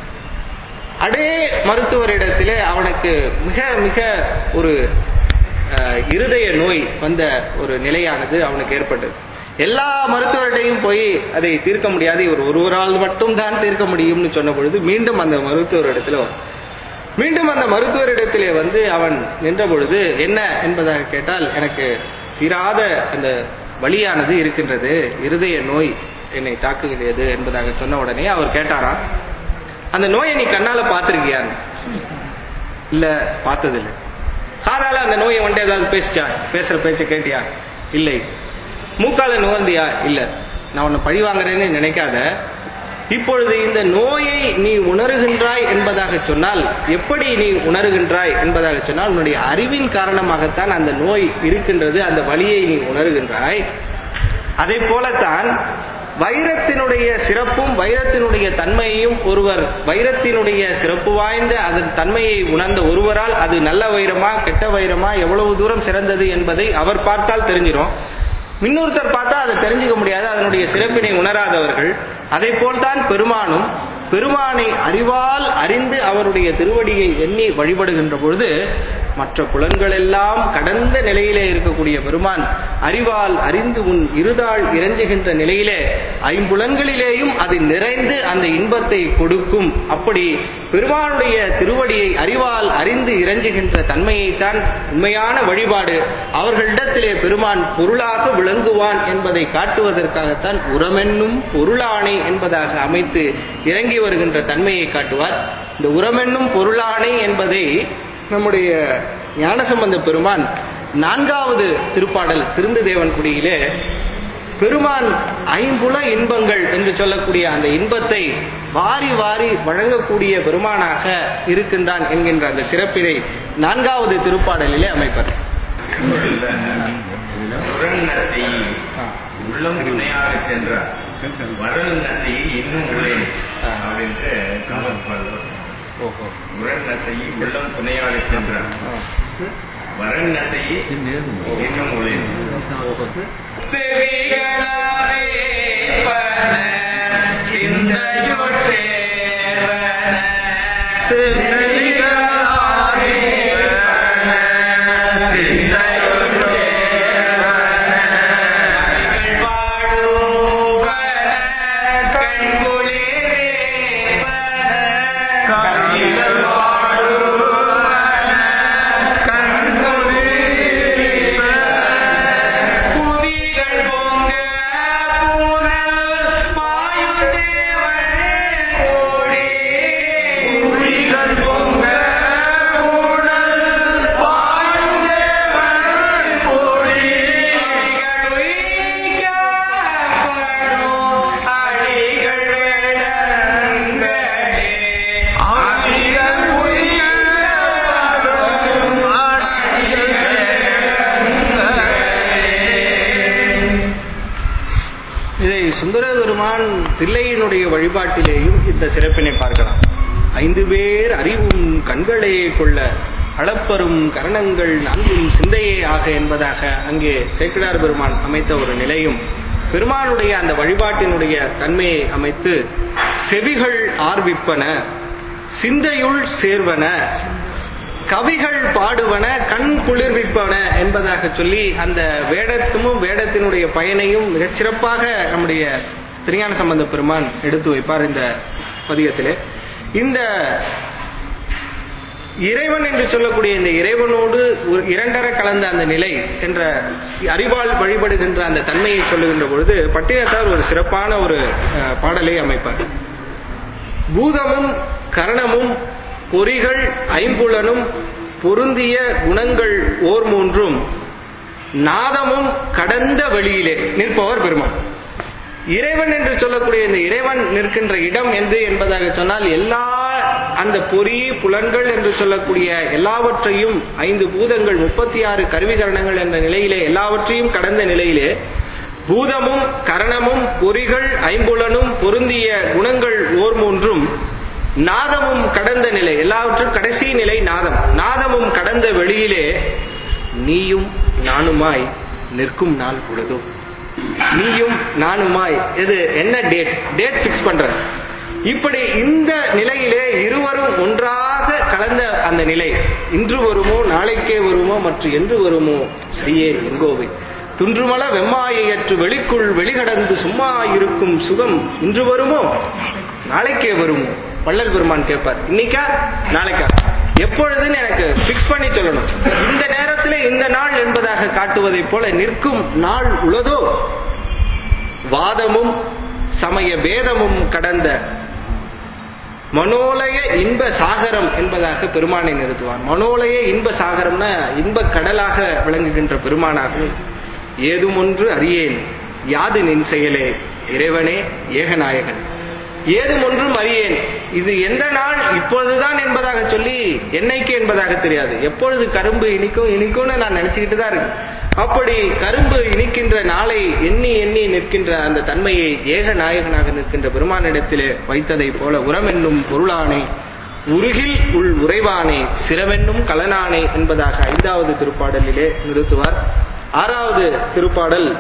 அடே மருத்துவரிடத்திலே அவனுக்கு மிக மிக ஒரு அஹ், இருதய நோய் வந்த ஒரு நிலையானது அவனுக்கு ஏற்பட்டது எல்லா மருத்துவர்கிட்டையும் போய் அதை தீர்க்க முடியாது இவர் ஒருவரால் மட்டும் தான் தீர்க்க முடியும்னு சொன்ன பொழுது மீண்டும் அந்த மருத்துவரிடத்துல வரும். மீண்டும் அந்த மருத்துவரிடத்திலே வந்து அவன் நின்ற பொழுது என்ன என்பதாக கேட்டால் எனக்கு தீராத அந்த வலியானது இருக்கின்றது இருதய நோய் என்னை தாக்குகிறது என்பதாக சொன்ன உடனே அவர் கேட்டாராம் அந்த நோயை நீ கண்ணால பார்த்திருக்கியான்னு இல்ல பார்த்ததில்லை காதால அந்த நோயை வந்துட்டு ஏதாவது பேசிச்சா பேசுற பேச்ச கேட்டியா இல்லை மூக்கால நுகர்ந்தியா இல்ல நான் உன்னை பழி வாங்குறேன்னு நினைக்காத இப்பொழுது இந்த நோயை நீ உணர்கின்றாய் என்பதாக சொன்னால் எப்படி நீ உணர்கின்றாய் என்பதாக சொன்னால் உன்னுடைய அறிவின் காரணமாகத்தான் அந்த நோய் இருக்கின்றது அந்த வலியை நீ உணர்கின்றாய் அதை போலத்தான் வைரத்தினுடைய சிறப்பும் வைரத்தினுடைய தன்மையையும் ஒருவர் வைரத்தினுடைய சிறப்பு வாய்ந்த அதன் தன்மையை உணர்ந்த ஒருவரால் அது நல்ல வைரமா கெட்ட வைரமா எவ்வளவு தூரம் சிறந்தது என்பதை அவர் பார்த்தால் தெரிஞ்சிடும் இன்னொருத்தர் பார்த்தா அதை தெரிஞ்சுக்க முடியாது அதனுடைய சிறப்பினை உணராதவர்கள் அதை போல்தான் பெருமானும் பெருமானை அறிவால் அறிந்து அவருடைய திருவடியை எண்ணி வழிபடுகின்ற பொழுது மற்ற புலன்கள் எல்லாம் கடந்த நிலையிலே இருக்கக்கூடிய பெருமான் அறிவால் அறிந்து உன் இருதாள் இறைஞ்சுகின்ற நிலையிலே ஐம்புலன்களிலேயும் அது நிறைந்து அந்த இன்பத்தை கொடுக்கும் அப்படி பெருமானுடைய திருவடியை அறிவால் அறிந்து இறைஞ்சுகின்ற தன்மையைத்தான் உண்மையான வழிபாடு அவர்களிடத்திலே பெருமான் பொருளாக விளங்குவான் என்பதை காட்டுவதற்காகத்தான் உரமென்னும் பொருளானை என்பதாக அமைத்து இறங்கி வருகின்ற தன்மையை காட்டுவார் இந்த உரமென்னும் பொருளானை என்பதை நம்முடைய ஞானசம்பந்த பெருமான் நான்காவது திருப்பாடல் திருந்ததேவன் குடியிலே பெருமான் ஐம்புல இன்பங்கள் என்று சொல்லக்கூடிய அந்த இன்பத்தை வாரி வாரி வழங்கக்கூடிய பெருமானாக இருக்கின்றான் என்கின்ற அந்த சிறப்பினை நான்காவது திருப்பாடலிலே அமைப்பர் சுரன் நசை உள்ளம் துணையாக சென்றார் வரல் நசை இன்னும் உள்ளேன் அப்படின்ட்டு காமத் பாடல் உரன் நசை உள்ளம் துணையாக சென்றார் வரன் நசை இன்னும் உள்ளேன் செவிகளாலே பன சிந்தையுட் சேர்வன செவிகளாலே பன சிந்தையுட் சேர்வன. கவிகள் பாடுவன கண்குளிரேவன கவிகள் பாடுவன, கண்குளிர்ப்பன. புவிகள் பொங்க புனல் பாயுதேவனே கோடி புவிகள் பொங்க பூணல் பாயும் தேவன் பொடி. ஆதிகள் உய்யப்படும் ஆட்சிகள் இதை சுந்தர பெருமான் தில்லையினுடைய வழிபாட்டிலேயும் இந்த சிறப்பினை பார்க்கலாம் ஐந்து பேர் அறிவும் கண்களே கொள்ள அளப்பரும் கரணங்கள் நான்கும் சிந்தையே ஆக என்பதாக அங்கே சேக்கிடார் பெருமான் அமைத்த ஒரு நிலையும் பெருமானுடைய அந்த வழிபாட்டினுடைய தன்மையை அமைத்து செவிகள் ஆர்விப்பன சிந்தையுள் சேர்வன கவிகள் பாடுவன கண் குளிர்விப்பன என்பதாக சொல்லி அந்த வேடத்தும் வேடத்தினுடைய பயனையும் மிகச் சிறப்பாக நம்முடைய திருஞான சம்பந்த பெருமான் எடுத்து வைப்பார் இந்த பதிகத்திலே இந்த இறைவன் என்று சொல்லக்கூடிய இந்த இறைவனோடு ஒரு இரண்டர கலந்த அந்த நிலை என்ற அறிவால் வழிபடுகின்ற அந்த தன்மையை சொல்லுகின்ற பொழுது பட்டினத்தார் ஒரு சிறப்பான ஒரு அஹ், பாடலை அமைப்பார் பூதமும் கரணமும் பொறிகள் ஐம்புலனும் பொருந்திய குணங்கள் ஓர் மூன்றும் நாதமும் கடந்த வெளியிலே நிற்பவர் பெருமான் இறைவன் என்று சொல்லக்கூடிய இந்த இறைவன் நிற்கின்ற இடம் எது என்பதாக சொன்னால் எல்லா அந்த பொறி புலன்கள் என்று சொல்லக்கூடிய எல்லாவற்றையும் ஐந்து பூதங்கள் முப்பத்தி ஆறு கருவிகரணங்கள் என்ற நிலையிலே எல்லாவற்றையும் கடந்த நிலையிலே பூதமும் கரணமும் பொறிகள் ஐம்புலனும் பொருந்திய குணங்கள் ஓர் மூன்றும் நாதமும் கடந்த நிலை எல்லாவற்றும் கடைசி நிலை நாதம் நாதமும் கடந்த வெளியிலே நீயும் நானுமாய் நிற்கும் நாள் பொழுதும் நீயும் நானுமாய் இது என்ன டேட் டேட் பிக்ஸ் பண்றேன் இப்படி இந்த நிலையிலே இருவரும் ஒன்றாக கலந்த அந்த நிலை இன்று வருமோ நாளைக்கே வருமோ மற்றும் என்று வருமோ சரியே எங்கோவை துன்றுமல வெம்மாயையற்று வெளிக்குள் வெளிகடந்து சும்மா இருக்கும் சுகம் இன்று வருமோ நாளைக்கே வருமோ வள்ளல் பெருமான் கேட்பார் இன்னைக்கா நாளைக்கா எப்பொழுதுன்னு எனக்கு பிக்ஸ் பண்ணி சொல்லணும் இந்த நேரத்தில் இந்த நாள் என்பதாக காட்டுவதைப் போல நிற்கும் நாள் உளதோ வாதமும் சமய பேதமும் கடந்த மனோலய இன்ப சாகரம் என்பதாக பெருமானை நிறுத்துவார் மனோலய இன்ப சாகரம்னா இன்ப கடலாக விளங்குகின்ற பெருமானாக ஏதும் ஒன்று அறியேன் யாது நின் செயலே இறைவனே ஏகநாயகன் ஏதும் ஒன்றும் அறியேன் இது எந்த நாள் இப்பொழுதுதான் என்பதாக சொல்லி என்னைக்கு என்பதாக தெரியாது எப்பொழுது கரும்பு இனிக்கும் இனிக்கும்னு நான் நினைச்சுக்கிட்டு தான் இருக்கு அப்படி கரும்பு இனிக்கின்ற நாளை எண்ணி எண்ணி நிற்கின்ற அந்த தன்மையை ஏக நாயகனாக நிற்கின்ற பெருமானிடத்திலே வைத்ததைப் போல உரம் என்னும் பொருளானை உருகில் உள் உறைவானே சிரமென்னும் கலனானே என்பதாக ஐந்தாவது திருப்பாடலிலே நிறுத்துவார் ஆறாவது திருப்பாடல்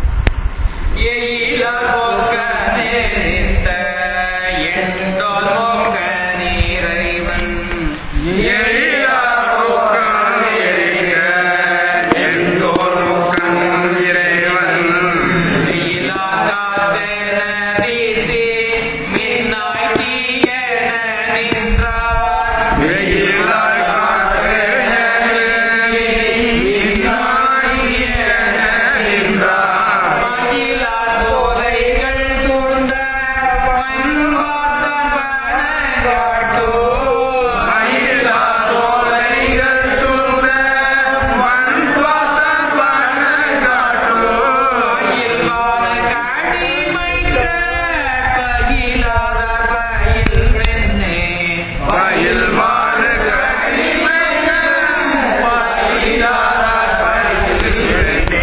எயில போக்க நேரிட்ட எண்டோல் போக்க நீரைவன் எழிலா முக்கம் எரிக, எங்கோர் முக்கம் இறைவன். எயிலா காற்றென வீசி மின்னாய் தீயென நின்றார் வெயிலாய் காற்றென வீசி, மின்னாய் நின்றார். மகிழா சோலைகள் சூழ்ந்த மண்பாத்தன் பனங்காட்டோ மயிலா சோலைகள் சூழ்ந்த மண்பாத்தன் பனங்காட்டோ. பயில்வாத கடிமைக்க பயிலாத பயில் வெண்ணே பயில் வாழ கனிமைகள் பயிலாதார் பயில் வெண்ணே.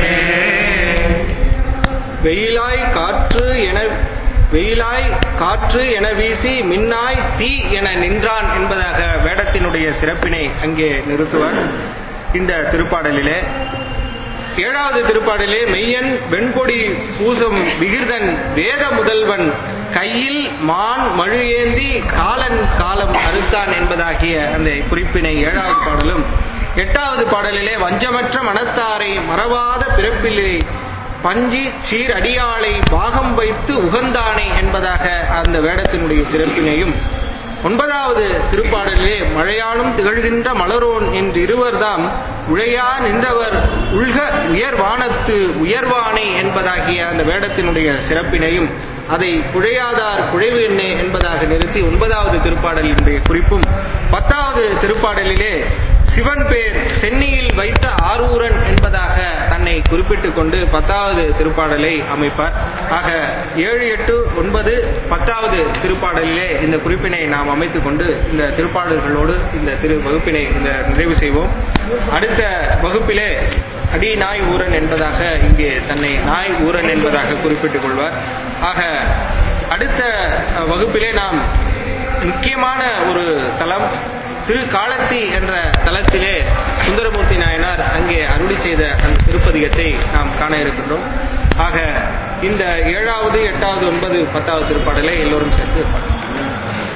வெயிலாய் காற்று என வெயிலாய் காற்று என வீசி மின்னாய் தீ என நின்றான் என்பதாக வேடத்தினுடைய சிறப்பினை அங்கே நிறுத்துவார் இந்த திருப்பாடலிலே ஏழாவது திருப்பாடலே மெய்யன் வெண்பொடி பூசம் விகிர்தன் வேத முதல்வன் கையில் மான் மழு ஏந்தி காலன் காலம் அறுத்தான் என்பதாகிய அந்த குறிப்பினை ஏழாவது பாடலும் எட்டாவது பாடலிலே வஞ்சமற்ற மனத்தாரை மறவாத பிறப்பிலே பஞ்சி சீர் அடியாளை பாகம் வைத்து உகந்தானே என்பதாக அந்த வேடத்தினுடைய சிறப்பினையும் ஒன்பதாவது திருப்பாடலிலே மழையானும் திகழ்கின்ற மலரோன் என்று இருவர்தாம் உழையா நின்றவர் உள்க உயர்வானத்து உயர்வானே என்பதாகிய அந்த வேடத்தினுடைய சிறப்பினையும் அதை குழையாதார் குழைவு எண்ணே என்பதாக நிறுத்தி ஒன்பதாவது திருப்பாடலினுடைய குறிப்பும் பத்தாவது திருப்பாடலிலே சிவன் பேர் சென்னியில் வைத்த ஆரூரன் என்பதாக தன்னை குறிப்பிட்டுக் கொண்டு பத்தாவது திருப்பாடலை அமைப்பார் ஆக ஏழு எட்டு ஒன்பது பத்தாவது திருப்பாடலிலே இந்த குறிப்பினை நாம் அமைத்துக் கொண்டு இந்த திருப்பாடல்களோடு இந்த திரு வகுப்பினை இந்த நிறைவு செய்வோம் அடுத்த வகுப்பிலே அடி நாய் ஊரன் என்பதாக இங்கே தன்னை நாய் ஊரன் என்பதாக குறிப்பிட்டுக் கொள்வார் ஆக அடுத்த அஹ், வகுப்பிலே நாம் முக்கியமான ஒரு தலம் திரு காலத்தி என்ற தலத்திலே சுந்தரமூர்த்தி நாயனார் அங்கே அருளி செய்த அந்த திருப்பதிகத்தை நாம் காண இருக்கின்றோம் ஆக இந்த ஏழாவது எட்டாவது ஒன்பது பத்தாவது திருப்பாடலை எல்லோரும் சேர்த்து பார்க்கலாம்.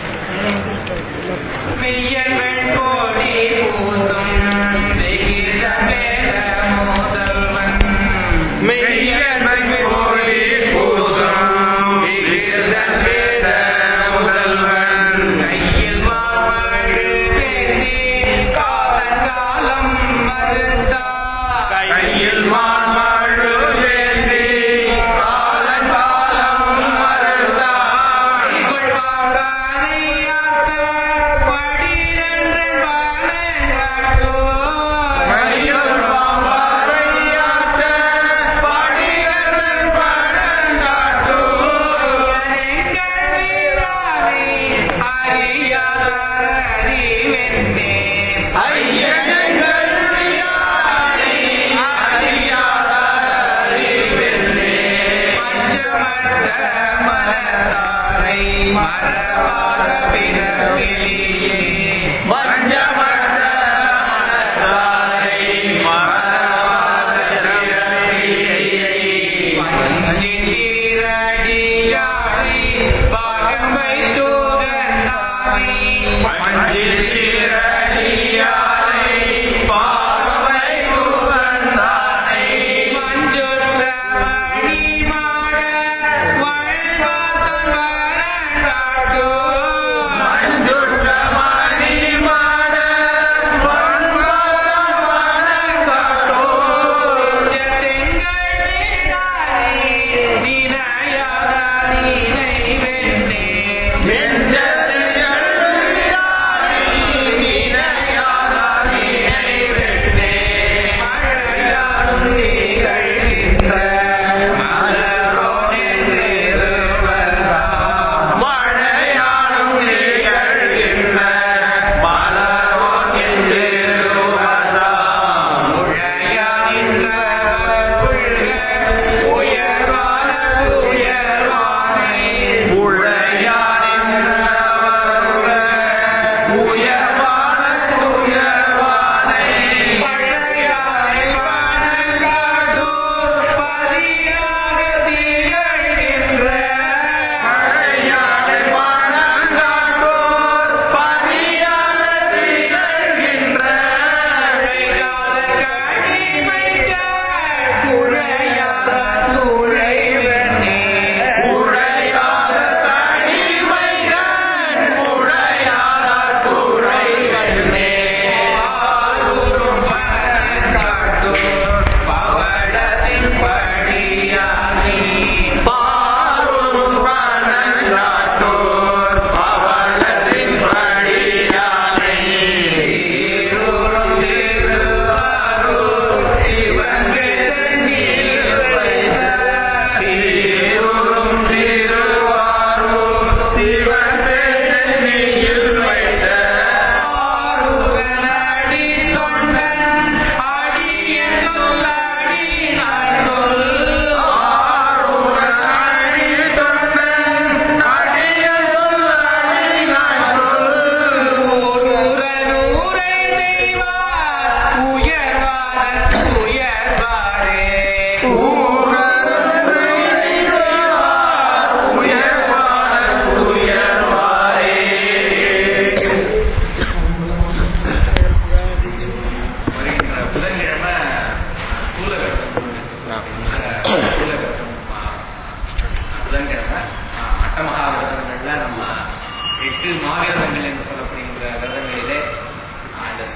மெய்யன் வெண்போடி பூசும் வெகிர்த வேத முதல்வன் மெய்யன் போலி பூசம் விகிர்தன் வேத முதல்வன். கையில் மாமழு வேந்தி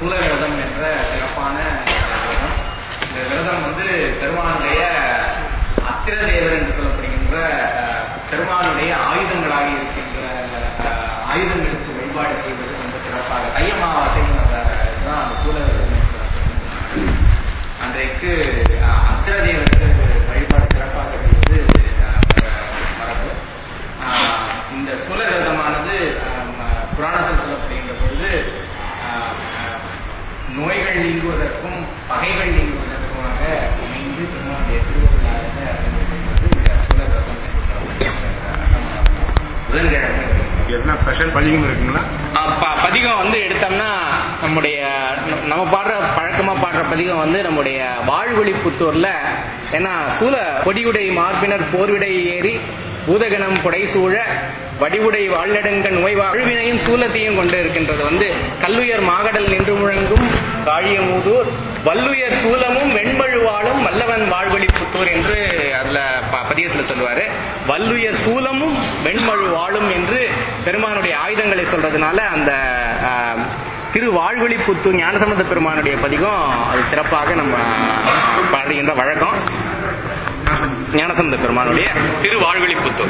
சூழவிரதம் என்ற சிறப்பான விரதம் இந்த விரதம் வந்து பெருமானுடைய அத்திர தேவர் என்று சொல்லப்படுகின்ற அஹ், பெருமானுடைய ஆயுதங்களாக இருக்கின்ற அஹ், ஆயுதங்களுக்கு வழிபாடு செய்வது ரொம்ப சிறப்பாக தையமாவாசை தான் அந்த சூழவிரதம் என்று சொல்லப்படுகிறது. அன்றைக்கு அஹ், அத்திர தேவருக்கு வழிபாடு சிறப்பாக செய்வது அஹ், மரபு ஆஹ் இந்த சூழ விரதமானது ஆஹ் ம- புராணத்தில் சொல்லப்படுகின்ற பொழுது ஆஹ் ஆஹ் நோய்கள் நீங்குவதற்கும் பகைகள் நீங்குவதற்குமாக அமைந்து பெருமானுடைய திருவருளாக அமைந்திருக்கிறது இந்த சூழ விரதம் என்று சொல்லப்படுகின்ற புதன்கிழமை எதுனா ஸ்பெஷல் பதிகம் இருக்குங்களா ஆஹ் ப- பதிகம் வந்து எடுத்தோம்னா நம்முடைய ந- நம்ம பாடுற பழக்கமா பாடுற பதிகம் வந்து நம்முடைய வாழ்வழி புத்தூர்ல ஏன்னா சூழ கொடியுடை மார்பினர் போர்விடை ஏறி பூதகணம் புடைசூழ வடிவுடை வாழ்நெடுங்க நோய்வா அழுவினையும் சூலத்தையும் கொண்டு இருக்கின்றது வந்து கல்லுயர் மாகடல் நின்று முழங்கும் காழியமூதூர் வல்லுயர் சூலமும் வெண்மழுவாளும் வல்லவன் வாழ்வழி புத்தூர் என்று அதுல ப- பதியத்துல சொல்லுவாரு வல்லுயர் சூலமும் வெண்மழு வாழும் என்று பெருமானுடைய ஆயுதங்களை சொல்றதுனால அந்த ஆஹ், திரு வாழ்வழிப்புத்தூர் ஞானசம்பந்த பெருமானுடைய பதிகம் அது சிறப்பாக நம்ம பாடுகின்ற வழக்கம் ஞானசம்பந்த பெருமானுடைய திரு வாழ்வழிப்புத்தூர்